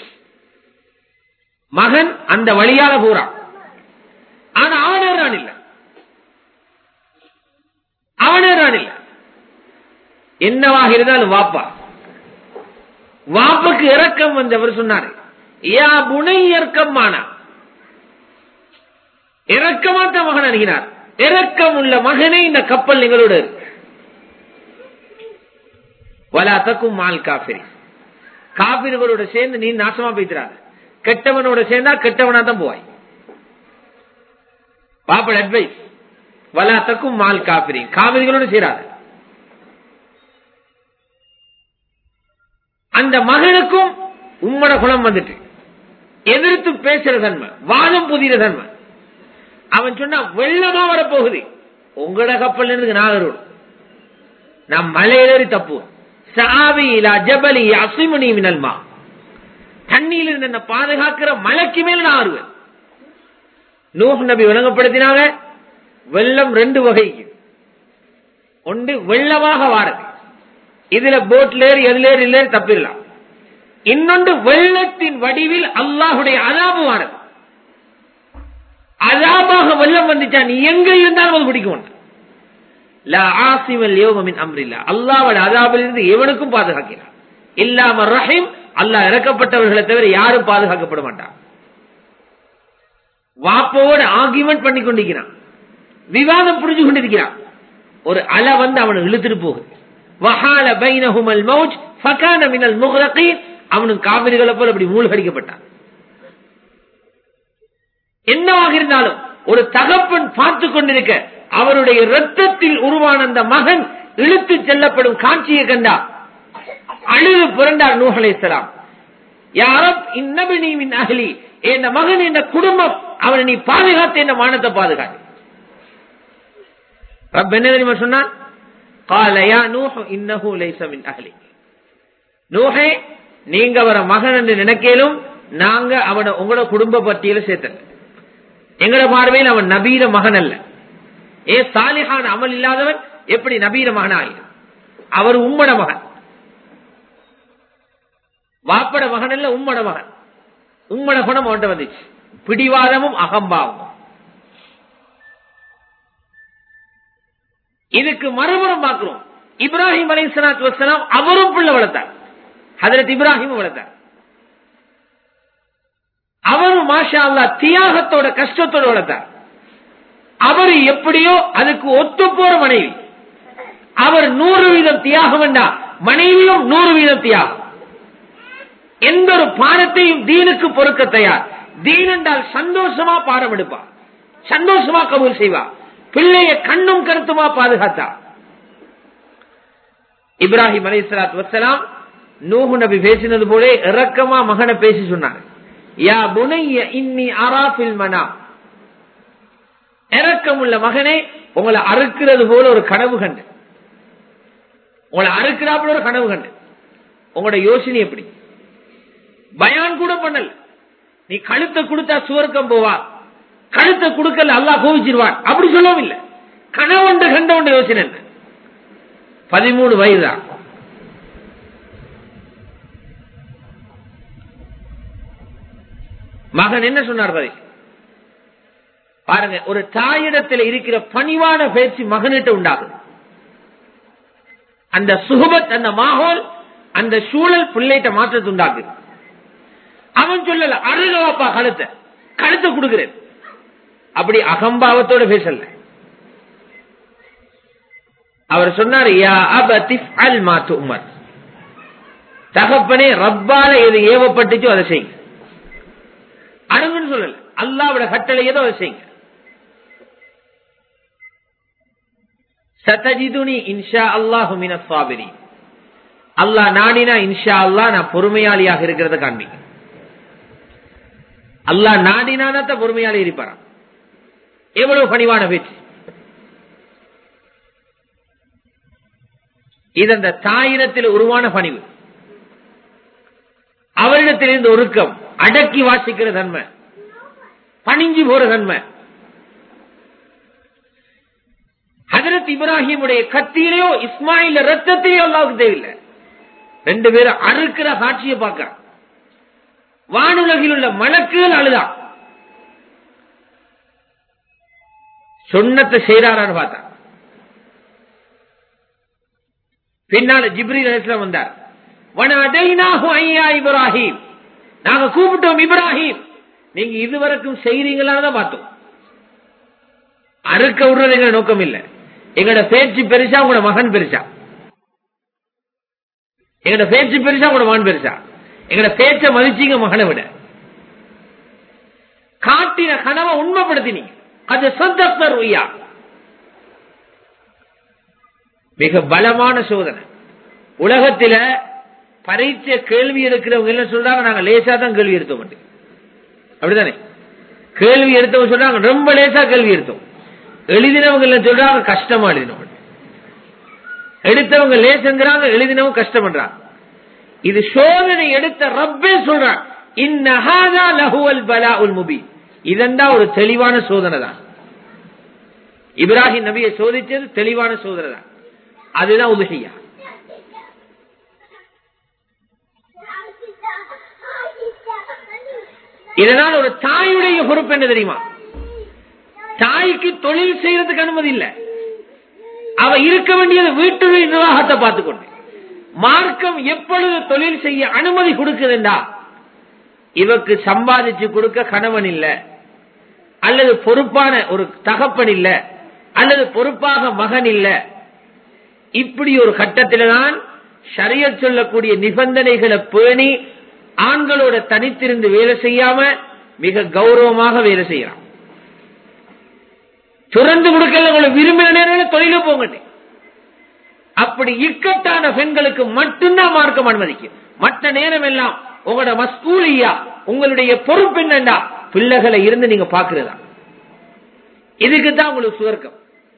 மகன் அந்த வழியால போறான் ஆனா அவனேறான் இல்ல அவனேறான் இல்ல என்னவாக இருந்தாலும் வாப்பா வாப்புக்கு இறக்கம் வந்தவர் சொன்னாரு யா புனை இறக்கமானா இறக்கமாத்த மகன் அணுகினார் இறக்கம் உள்ள மகனே இந்த கப்பல் நிகளோடு இருக்கு வலாத்தக்கும் மால் காபிரி காபிர்களோட சேர்ந்து நீ நாசமா போய்த்திராத கெட்டவனோட சேர்ந்தா கெட்டவனா தான் போவாய் பாப்பட அட்வைஸ் வலாத்தக்கும் மால் காபிரி காவிரிகளோட சேராத அந்த மகனுக்கும் உம்மட குணம் வந்துட்டு எதிர்த்து பேசுற தன்மை வாதம் புதிர தன்மை அவன் சொன்னா வெள்ளமா வரப்போகுது உங்களோட கப்பல் இருந்து நாகரோடு நான் மலையிலேறி தப்புவோம் சாவி இலா ஜபலி அசிமுனி மினல்மா தண்ணியில் இருந்து என்ன பாதுகாக்கிற மலைக்கு மேல நான் வருவேன் நூஹ் நபி விளங்கப்படுத்தினாங்க வெள்ளம் ரெண்டு வகைக்கு ஒன்று வெள்ளமாக வாரது இதுல போட்ல ஏறி எதுல ஏறி இல்ல தப்பிடலாம் இன்னொன்று வெள்ளத்தின் வடிவில் அல்லாஹுடைய அதாபு வாரது அதாபாக வெள்ளம் வந்துச்சா நீ எங்க இருந்தாலும் அது பிடிக்கும் அல்லாவோட அதாபில் இருந்து எவனுக்கும் பாதுகாக்கிறான் இல்லாம ரஹீம் அல்லாஹ் இறக்கப்பட்டவர்களை தவிர யாரும் பாதுகாக்கப்பட மாட்டான் வாப்போட ஆர்குமெண்ட் பண்ணி கொண்டிருக்கிறான் விவாதம் புரிஞ்சு கொண்டிருக்கிறான் ஒரு அலை வந்து அவனை இழுத்துட்டு போகுது வஹால பைனஹுமல் மௌஜ் ஃபகான மினல் முக்ரகீன் அவனுக்கு காவிரிகளை போல அப்படி மூழ்கடிக்கப்பட்டான் என்னவாக இருந்தாலும் ஒரு தகப்பன் பார்த்து கொண்டிருக்க அவருடைய ரத்தத்தில் உருவான அந்த மகன் இழுத்து செல்லப்படும் காட்சியை கண்டா அழுது புரண்டார் நூகலேசலாம் யாரும் இன்னபினிவின் அகலி என் மகன் என் குடும்பம் அவனை நீ பாதுகாத்து என்ன மானத்தை பாதுகாத்து ரப் என்ன தெரியுமா சொன்னான் காலையா நூஹ் இன்னஹு லைஸ மின் அஹ்லி நூஹே நீங்க அவர மகன் என்று நினைக்கலும் நாங்க அவனை உங்களோட குடும்ப பட்டியல சேர்த்தல எங்கட பார்வையில் அவன் நபீர மகன் அல்ல ஏ சாலிஹான அமல் இல்லாதவன் எப்படி நபீர மகன் ஆயிடும் அவர் உம்மட மகன் வாப்பட மகன் அல்ல உம்மட மகன் உம்மட குணம் அவன்கிட்ட வந்துச்சு பிடிவாதமும் அகம்பாவும் இதுக்கு மறுபுறம் பார்க்கிறோம் இப்ராஹிம் அலை சலாத்து வசலாம் அவரும் பிள்ளை வளர்த்தார் ஹதரத் இப்ராஹிம் வளர்த்தார் அவரும் மாஷா அல்லா தியாகத்தோட கஷ்டத்தோட வளர்த்தார் அவர் எப்படியோ அதுக்கு ஒத்து போற மனைவி அவர் நூறு வீதம் தியாகம் வேண்டா மனைவியும் நூறு வீதம் தியாகம் எந்த ஒரு பாடத்தையும் தீனுக்கு பொறுக்க தயார் தீன் என்றால் சந்தோஷமா பாடம் எடுப்பா சந்தோஷமா கபூல் செய்வா பிள்ளைய கண்ணும் கருத்துமா பாதுகாத்தா இப்ராஹிம் அலி சலாத் வசலாம் நூஹு நபி பேசினது போல இறக்கமா மகனை பேசி சொன்னாங்க யா புனைய இன்னி அராபில் மனா இறக்கம் உள்ள மகனே உங்களை அறுக்கிறது போல ஒரு கனவு கண்டு உங்களை அறுக்கிறாப்புல ஒரு கனவு கண்டு உங்களோட யோசனை எப்படி பயான் கூட பண்ணல நீ கழுத்தை கொடுத்தா சுவர்க்கம் போவா கழுத்தை கொடுக்கல அல்லா கோவிச்சிருவான் அப்படி சொல்லவும் இல்லை கனவொன்று கண்ட ஒன்று யோசனை என்ன பதிமூணு வயதுதான் மகன் என்ன சொன்னார் பதி பாருங்க ஒரு தாயிடத்தில் இருக்கிற பணிவான பேச்சு மகனிட்ட உண்டாகுது அந்த சுகபத் அந்த மாகோல் அந்த சூழல் பிள்ளைகிட்ட மாற்றத்தை உண்டாக்குது அவன் சொல்லல அருகவாப்பா கழுத்தை கழுத்தை கொடுக்கிறேன் அப்படி அகம்பாவத்தோட பேசல அவர் சொன்னார் யா அபதிஃப் அல் மாத்து உமர் தகப்பனே ரப்பால எது ஏவப்பட்டுச்சோ அதை செய்யுங்க அணுகுன்னு சொல்லல அல்லாவோட கட்டளை ஏதோ அதை செய்யுங்க சதஜிதுனி இன்ஷா அல்லாஹு மின சாபிரி அல்லாஹ் நாடினா இன்ஷா அல்லாஹ் நான் பொறுமையாளியாக இருக்கிறத காண்பிங்க அல்லாஹ் நாடினானத்த பொறுமையாளி இருப்பாராம் எவ்வளவு பணிவான பேச்சு இது அந்த தாயினத்தில் உருவான பணிவு அவரிடத்திலிருந்து ஒருக்கம் அடக்கி வாசிக்கிற தன்மை பணிஞ்சு போற தன்மை ஹதரத் இப்ராஹிமுடைய கத்தியிலேயோ இஸ்மாயில ரத்தத்திலேயோ அல்லாவுக்கு தேவையில்லை ரெண்டு பேரும் அறுக்கிற காட்சியை பார்க்க வானுலகில் உள்ள மலக்குகள் அழுதான் சொன்னத்தை செய்யறாரான்னு பார்த்தா பின்னால ஜிப்ரீல் அலிஸ்லாம் வந்தார் வனதைனாஹு ஐயா இப்ராஹிம் நாங்க கூப்பிட்டோம் இப்ராஹிம் நீங்க இதுவரைக்கும் செய்றீங்களான்னு தான் பார்த்தோம் அறுக்க விடுறது எங்க நோக்கம் இல்ல எங்கட பேச்சு பெருசா உங்களோட மகன் பெருசா எங்கட பேச்சு பெருசா உங்களோட மகன் பெருசா எங்கட பேச்ச மதிச்சீங்க மகனை விட காட்டின கனவை உண்மைப்படுத்தினீங்க அது சொந்த உய்யா மிக பலமான சோதனை உலகத்தில பரீட்சை கேள்வி எடுக்கிறவங்க என்ன சொல்றாங்க நாங்க லேசா தான் கேள்வி எடுத்த மாட்டோம் அப்படிதானே கேள்வி எடுத்தவங்க சொல்றாங்க ரொம்ப லேசா கேள்வி எடுத்தோம் எழுதினவங்க இல்ல சொல்றாங்க கஷ்டமா எழுதினவங்க எடுத்தவங்க லேசுங்கிறாங்க எழுதினவங்க கஷ்டம் பண்றாங்க இது சோதனை எடுத்த ரப்பே சொல்றான் இன்னஹாதா லஹுவல் பலா உல் முபி இதெண்டா ஒரு தெளிவான சோதனை தான் இப்ராஹிம் நபியை சோதிச்சது தெளிவான சோதனை தான் அதுதான் உதகையா இதனால் ஒரு தாயுடைய பொறுப்பு என்ன தெரியுமா தாய்க்கு தொழில் செய்யறதுக்கு அனுமதி இல்லை அவ இருக்க வேண்டியது வீட்டுடைய நிர்வாகத்தை பார்த்துக்கொண்டு மார்க்கம் எப்பொழுது தொழில் செய்ய அனுமதி கொடுக்குதுண்டா இவக்கு சம்பாதிச்சு கொடுக்க கணவன் இல்ல அல்லது பொறுப்பான ஒரு தகப்பன் இல்ல அல்லது பொறுப்பாக மகன் இல்ல இப்படி ஒரு கட்டத்தில் தான் சரிய சொல்லக்கூடிய நிபந்தனைகளை பேணி ஆண்களோட தனித்திருந்து வேலை செய்யாம மிக கௌரவமாக வேலை செய்யறான் துறந்து கொடுக்கல உங்களுக்கு விரும்பின நேரம் தொழில போங்கட்டு அப்படி இக்கட்டான பெண்களுக்கு மட்டும்தான் மார்க்கம் அனுமதிக்கும் மற்ற நேரம் எல்லாம் உங்களோட மஸ்கூலியா உங்களுடைய பொறுப்பு என்னண்டா பிள்ளைகளை இருந்து நீங்க பாக்குறதா இதுக்கு தான் உங்களுக்கு சுவர்க்கம்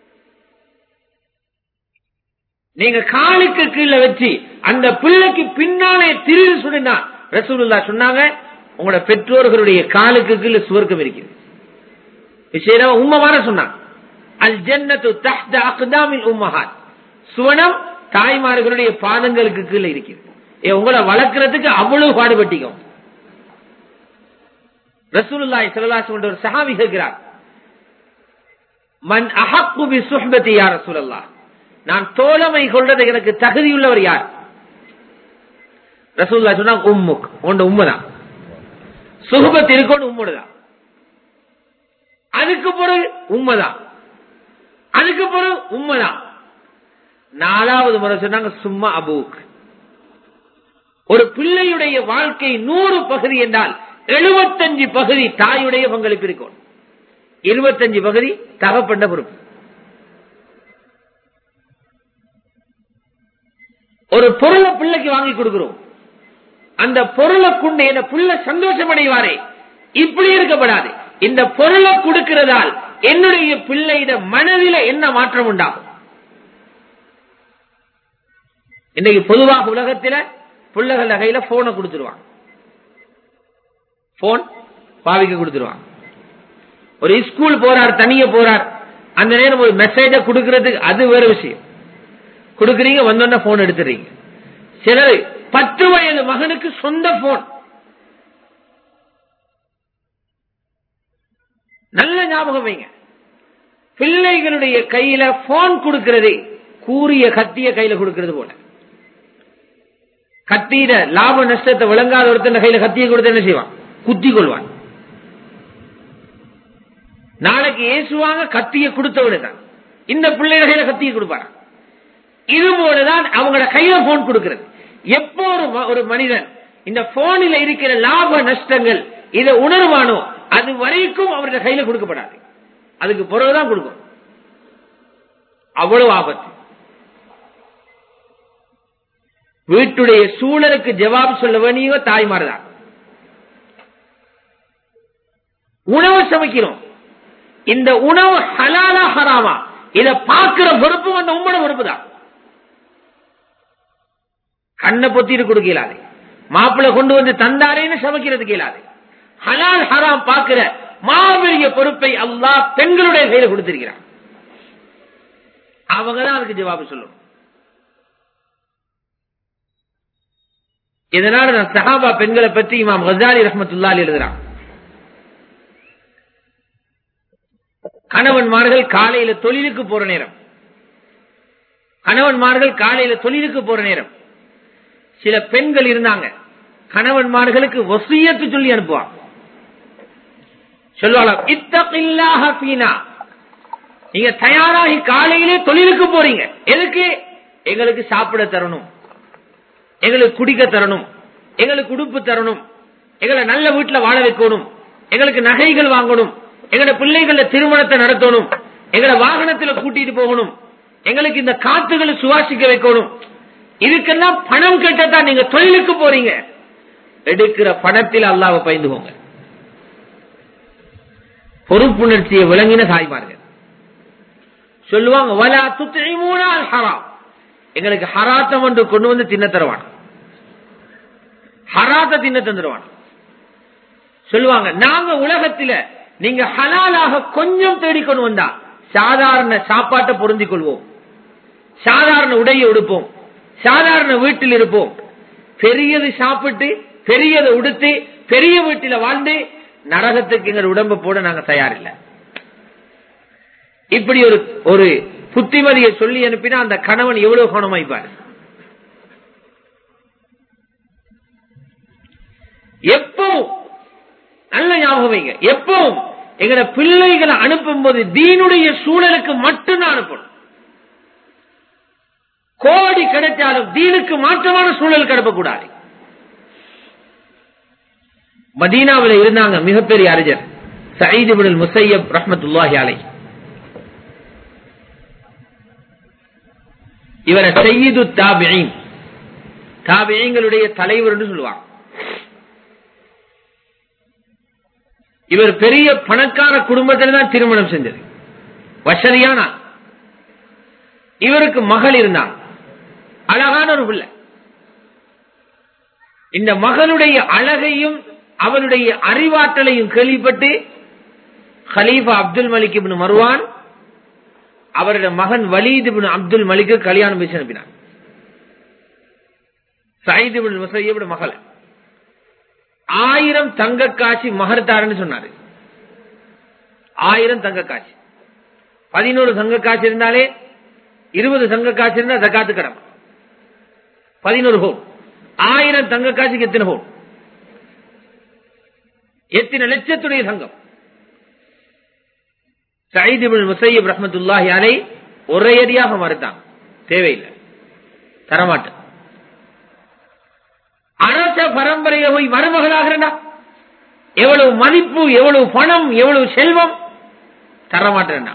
நீங்க காலுக்கு கீழே வச்சு அந்த பிள்ளைக்கு பின்னாலே திரு சொன்னா ரசூலுல்லா சொன்னாங்க உங்களோட பெற்றோர்களுடைய காலுக்கு கீழே சுவர்க்கம் இருக்குது விஷயம் உண்மைமான சொன்னாங்க அல் ஜன்னத்து தஹ்த அக்தாமில் உம்மஹாத் சுவனம் தாய்மார்களுடைய பாதங்களுக்கு கீழே இருக்குது ஏ உங்களை வளர்க்கறதுக்கு அவ்வளவு பாடுபட்டிக்கும் ரசூலுல்லாய் சல்லாஸ் ஒரு சஹாபி கேட்கிறார் மன் அஹக்கு பி சுஹ்பதி யார் ரசூலல்லா நான் தோழமை கொள்றது எனக்கு தகுதியுள்ளவர் யார் ரசூல்லா சொன்னா உம்முக் உண்ட உண்மைதான் சுகபத் இருக்கணும் உண்மைதான் அதுக்கு பிறகு உண்மைதான் அதுக்கு பிறகு உண்மைதான் நாலாவது முறை சொன்னாங்க சும்மா அபூக் ஒரு பிள்ளையுடைய வாழ்க்கை நூறு பகுதி என்றால் எழுபத்தஞ்சு பகுதி தாயுடைய பங்களிப்பு இருக்கும் இருபத்தஞ்சு பகுதி தகப்பண்ட பொறுப்பு ஒரு பொருளை பிள்ளைக்கு வாங்கி கொடுக்கிறோம் அந்த பொருளை கொண்டு என்ன புள்ள சந்தோஷம் அடைவாரே இப்படி இருக்கப்படாது இந்த பொருளை கொடுக்கிறதால் என்னுடைய பிள்ளையிட மனதில என்ன மாற்றம் உண்டாகும் இன்னைக்கு பொதுவாக உலகத்தில பிள்ளைகள் கையில போனை கொடுத்துருவாங்க போன் பாவிக்க கொடுத்துருவாங்க ஒரு ஸ்கூல் போறார் தனிய போறார் அந்த நேரம் ஒரு மெசேஜ கொடுக்கறதுக்கு அது வேற விஷயம் கொடுக்கறீங்க வந்தோடனே போன் எடுத்துறீங்க சிலர் பத்து வயது மகனுக்கு சொந்த போன் நல்ல ஞாபகம் வைங்க பிள்ளைகளுடைய கையில போன் கொடுக்கிறது கூறிய கத்திய கையில கொடுக்கிறது போல கத்தியிட லாப நஷ்டத்தை விளங்காத ஒருத்தன் கையில கத்தியை கொடுத்து என்ன செய்வான் குத்தி கொள்வான் நாளைக்கு ஏசுவாங்க கத்தியை கொடுத்தவனுதான் இந்த பிள்ளைகள் கையில கத்தியை கொடுப்பாங்க இது போலதான் அவங்களோட கையில போன் கொடுக்கிறது எப்போ ஒரு ம- ஒரு மனிதன் இந்த போனில் இருக்கிற லாப நஷ்டங்கள் இதை உணர்வானோ அது வரைக்கும் அவருடைய கையில கொடுக்கப்படாது அதுக்கு பிறகுதான் கொடுக்கும் அவ்வளவு ஆபத்து வீட்டுடைய சூழலுக்கு ஜவாப் சொல்ல வேண்டியவோ தாய்மார்தான் உணவு சமைக்கிறோம் இந்த உணவு ஹலாலா ஹராமா இத பாக்குற பொறுப்பு வந்து உம்மோட பொறுப்பு தான் கண்ணை பொத்திட்டு கொடுக்க இயலாது மாப்பிள்ளை கொண்டு வந்து தந்தாரேன்னு சமைக்கிறதுக்கு இயலாது ஹலால் ஹராம் பார்க்கிற மாபெரிய பொறுப்பை அல்லாஹ் பெண்களுடைய கையில கொடுத்திருக்கிறான் அவங்க தான் அதுக்கு ஜவாபு சொல்லணும் இதனால நான் சஹாபா பெண்களை பற்றி இமாம் கசாலி ரஹமத்துல்லால் எழுதுறான் கணவன்மார்கள் காலையில தொழிலுக்கு போற நேரம் கணவன்மார்கள் காலையில தொழிலுக்கு போற நேரம் சில பெண்கள் இருந்தாங்க கணவன்மார்களுக்கு வசியத்து சொல்லி அனுப்புவாங்க சொல்லுவாங்க இத்தகில்லாஹ ஃபீனா நீங்க தயாராகி காலையிலே தொழிலுக்கு போறீங்க எதுக்கு எங்களுக்கு சாப்பிட தரணும் எங்களுக்கு குடிக்க தரணும் எங்களுக்கு உடுப்பு தரணும் எங்களை நல்ல வீட்டுல வாழ வைக்கணும் எங்களுக்கு நகைகள் வாங்கணும் எங்களோட பிள்ளைகள திருமணத்தை நடத்தணும் எங்களை வாகனத்துல கூட்டிட்டு போகணும் எங்களுக்கு இந்த காத்துகளை சுவாசிக்க வைக்கணும் இதுக்கெல்லாம் பணம் கட்டத்தான் நீங்க தொழிலுக்கு போறீங்க எடுக்கிற பணத்தில் அல்லாவை பயந்துகோங்க பொறுப்புணர்ச்சியை விளங்கின தாய்மார்கள் சொல்லுவாங்க வலா துத்திமூனால் ஹராம் எங்களுக்கு ஹராத்தம் ஒன்று கொண்டு வந்து தின்ன தருவான் ஹராத்த தின்ன தந்துருவான் சொல்லுவாங்க நாங்க உலகத்தில நீங்க ஹலாலாக கொஞ்சம் தேடிக்கொண்டு வந்தா சாதாரண சாப்பாட்டை பொருந்திக் கொள்வோம் சாதாரண உடையை உடுப்போம் சாதாரண வீட்டில் இருப்போம் பெரியது சாப்பிட்டு பெரியதை உடுத்து பெரிய வீட்டில வாழ்ந்து நரகத்துக்கு எங்கள் உடம்பு போட நாங்க தயாரில்லை இப்படி ஒரு ஒரு புத்திமதியை சொல்லி அனுப்பினா அந்த கணவன் எவ்வளவு கவனமாய்ப்பார் எப்பவும் நல்ல ஞாபகம் வைங்க எப்பவும் எங்கட பிள்ளைகளை அனுப்பும் போது தீனுடைய சூழலுக்கு மட்டும்தான் அனுப்பணும் கோடி கிடைச்சாலும் தீனுக்கு மாற்றமான சூழல் கிடப்பக்கூடாது மதீனாவில் இருந்தாங்க மிகப்பெரிய அறிஞர் சயீது பின் முசையப் ரஹமத்துல்லாஹி அலை இவரை செய்யுது தாபியின் தாபியங்களுடைய தலைவர் என்று சொல்லுவாங்க இவர் பெரிய பணக்கார குடும்பத்தில் தான் திருமணம் செஞ்சது வசதியான ஆள். இவருக்கு மகள் இருந்தாங்க அழகான ஒரு பிள்ளை இந்த மகளுடைய அழகையும் அவருடைய அறிவாற்றலையும் கேள்விப்பட்டு ஹலீஃபா அப்துல் மலிக் இப்னு மருவான் அவருடைய மகன் வலீத் இப்னு அப்துல் மலிக்கு கல்யாணம் பேசி அனுப்பினார் சயீத் இப்னு முசையப் மகள் ஆயிரம் தங்க காட்சி மகர்த்தாருன்னு சொன்னாரு ஆயிரம் தங்க காட்சி பதினோரு தங்க காட்சி இருந்தாலே இருபது தங்க காட்சி இருந்தா ஜக்காத்து கடமை பதினோரு ஹோம் ஆயிரம் தங்க காட்சிக்கு எத்தனை ஹோம் எத்தனை லட்சத்துடைய தங்கம் சயீத் இப்னு முசையப் ரஹ்மத்துல்லாஹி அலை ஒரே அடியாக மறுத்தாங்க தேவையில்லை தரமாட்டேன் அரச பரம்பரையை போய் மருமகளாகிறா எவ்வளவு மதிப்பு எவ்வளவு பணம் எவ்வளவு செல்வம் தரமாட்டேன்டா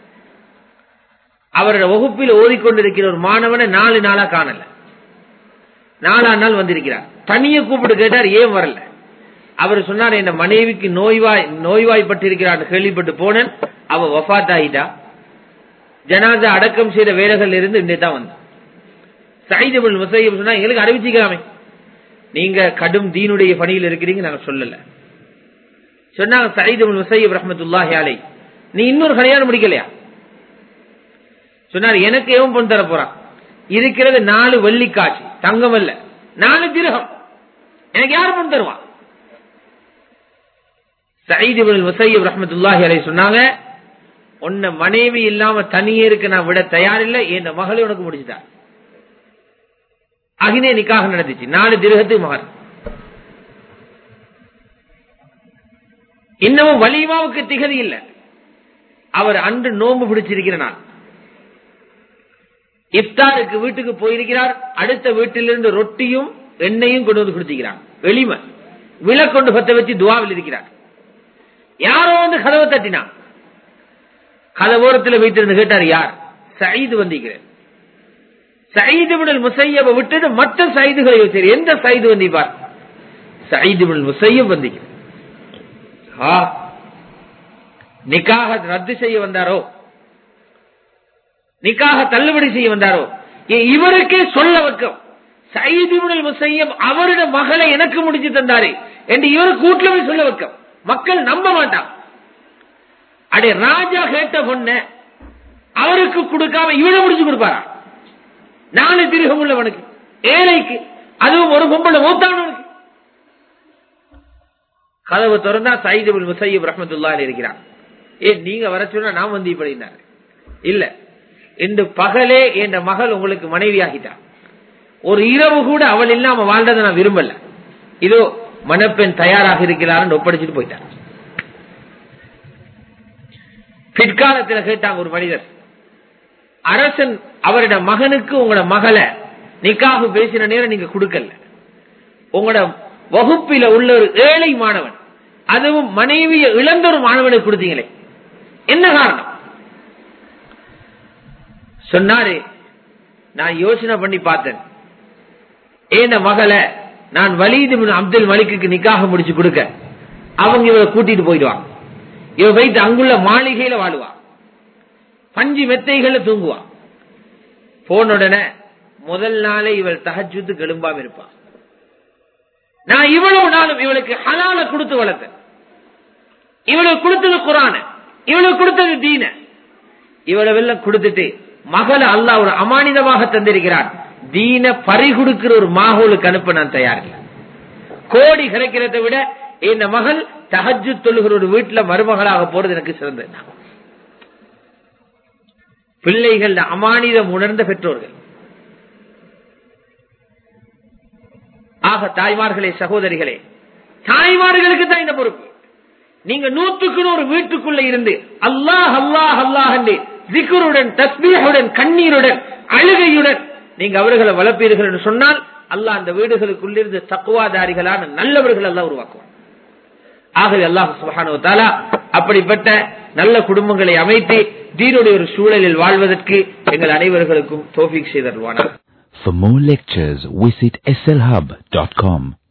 அவரோட வகுப்பில் ஓதிக்கொண்டிருக்கிற ஒரு மாணவனை நாலு நாளா காணல நாலா நாள் வந்திருக்கிறார் தனிய கூப்பிட்டு கேட்டார் ஏன் வரல அவர் சொன்னார் என் மனைவிக்கு நோய்வாய் நோய்வாய்ப்பட்டிருக்கிறார் கேள்விப்பட்டு போனேன் அவ வஃத் ஆகிட்டா ஜனாதா அடக்கம் செய்த வேலைகள் இருந்து இன்றைய தான் வந்தான் சைதபுல் முசையம் சொன்னா எங்களுக்கு அறிவிச்சுக்கலாமே நீங்க கடும் தீனுடைய பணியில் இருக்கிறீங்க நாங்க சொல்லல சொன்னாங்க சைதபுல் முசையப் ரஹமத்துல்லாஹி அலை நீ இன்னொரு கல்யாணம் முடிக்கலையா சொன்னார் எனக்கு எவன் பொண்ணு தர போறான் இருக்கிறது நாலு வெள்ளி காட்சி தங்கம் அல்ல நாலு திரகம் எனக்கு யார் பொண்ணு தருவான் சயீதுபின் முசையப் ரஹமத்துல்லாஹி அலை சொன்னாங்க உன்னை மனைவி இல்லாம தனியே இருக்க நான் விட தயாரில்லை என் மகளை உனக்கு முடிச்சுட்டார் அகினே நிக்காக நடந்துச்சு நாலு திருகத்துக்கு மகர் இன்னமும் வலிமாவுக்கு திகதி இல்ல அவர் அன்று நோன்பு பிடிச்சிருக்கிற நாள் இப்தாருக்கு வீட்டுக்கு போயிருக்கிறார் அடுத்த வீட்டிலிருந்து ரொட்டியும் எண்ணெயும் கொண்டு வந்து கொடுத்திருக்கிறார் எளிமை விலக்கொண்டு பத்த வச்சு துவாவில் இருக்கிறார் யாரோ வந்து கதவை தட்டினான் கதவோரத்தில் வைத்திருந்து கேட்டார் யார் சயீது வந்திருக்கிறேன் சயீது விடல் முசையவை விட்டுட்டு மற்ற சைதுகளை வச்சு எந்த சைது வந்திப்பார் சயீது விடல் முசையம் வந்திருக்கிறேன் நிக்காக ரத்து செய்ய வந்தாரோ நிக்காக தள்ளுபடி செய்ய வந்தாரோ இவருக்கே சொல்ல வைக்கும் சைதிபுடல் முசையம் அவருடைய மகளை எனக்கு முடிச்சு தந்தாரு என்று இவரு கூட்டுல போய் சொல்ல வைக்கும் மக்கள் நம்ப மாட்டான் அடே ராஜா கேட்ட பொண்ண அவருக்கு கொடுக்காம இவனை முடிச்சு கொடுப்பாரா நாலு திருகம் உள்ளவனுக்கு ஏழைக்கு அதுவும் ஒரு பொம்பளை மூத்தானவனுக்கு கதவு திறந்தா சைதுபுல் முசையப் ரஹமத்துல்லா இருக்கிறான் ஏன் நீங்க வர சொன்னா நான் வந்து இப்படினாரு இல்ல இன்று பகலே என் மகள் உங்களுக்கு மனைவி ஆகிட்டான் ஒரு இரவு கூட அவள் இல்லாம வாழ்ந்ததை நான் விரும்பல இதோ மணப்பெண் தயாராக இருக்கிறார் ஒப்படைச்சிட்டு போயிட்டார் பிற்காலத்தில் கேட்டாங்க ஒரு மனிதர் அரசன் அவரோட மகனுக்கு உங்களோட மகளை நிக்காக பேசின நேரம் நீங்க கொடுக்கல உங்களோட வகுப்பில உள்ள ஒரு ஏழை மாணவன் அதுவும் மனைவியை இழந்த ஒரு மாணவனுக்கு கொடுத்தீங்களே என்ன காரணம் சொன்னாரு நான் யோசனை பண்ணி பார்த்தேன் ஏன மகளை நான் வலீது அப்துல் மலிக்கு நிக்காக முடிச்சு கொடுக்க அவங்க இவளை கூட்டிட்டு போயிடுவாங்க இவ வைத்து அங்குள்ள மாளிகையில வாழுவா பஞ்சு மெத்தைகள்ல தூங்குவா போன உடனே முதல் நாளே இவள் தகச்சுத்துக்கு எழும்பாம இருப்பான் நான் இவ்வளவு நாளும் இவளுக்கு ஹலால கொடுத்து வளர்த்தேன் இவளுக்கு கொடுத்தது குரான இவளுக்கு கொடுத்தது தீன இவளை வெள்ளம் கொடுத்துட்டு மகளை அல்லாஹ் ஒரு அமானிதமாக தந்திருக்கிறான் தீன பறி கொடுக்கிற ஒரு மாகோலுக்கு அனுப்ப நான் தயார் இல்லை கோடி கிடைக்கிறதை விட இந்த மகள் தகஜு தொழுகிற ஒரு வீட்டுல மருமகளாக போறது எனக்கு சிறந்தது பிள்ளைகள் அமானிதம் உணர்ந்த பெற்றோர்கள் ஆக தாய்மார்களே சகோதரிகளே தாய்மார்களுக்கு தான் இந்த பொறுப்பு நீங்க நூற்றுக்கு நூறு வீட்டுக்குள்ள இருந்து அல்லாஹ் அல்லாஹ் அல்லாஹ் என்று ஜிக்குருடன் தஸ்மீகுடன் கண்ணீருடன் அழுகையுடன் நீங்க அவர்களை வளர்ப்பீர்கள் என்று சொன்னால் அல்லாஹ் அந்த வீடுகளுக்குள்ளிருந்து தக்குவாதாரிகளான நல்லவர்கள் எல்லாம் உருவாக்குவான் ஆகவே அல்லாஹ் சுபஹானு தாலா அப்படிப்பட்ட நல்ல குடும்பங்களை அமைத்து தீனுடைய ஒரு சூழலில் வாழ்வதற்கு எங்கள் அனைவர்களுக்கும் தோஃபிக் செய்தருவானார் For more lectures, visit slhub.com.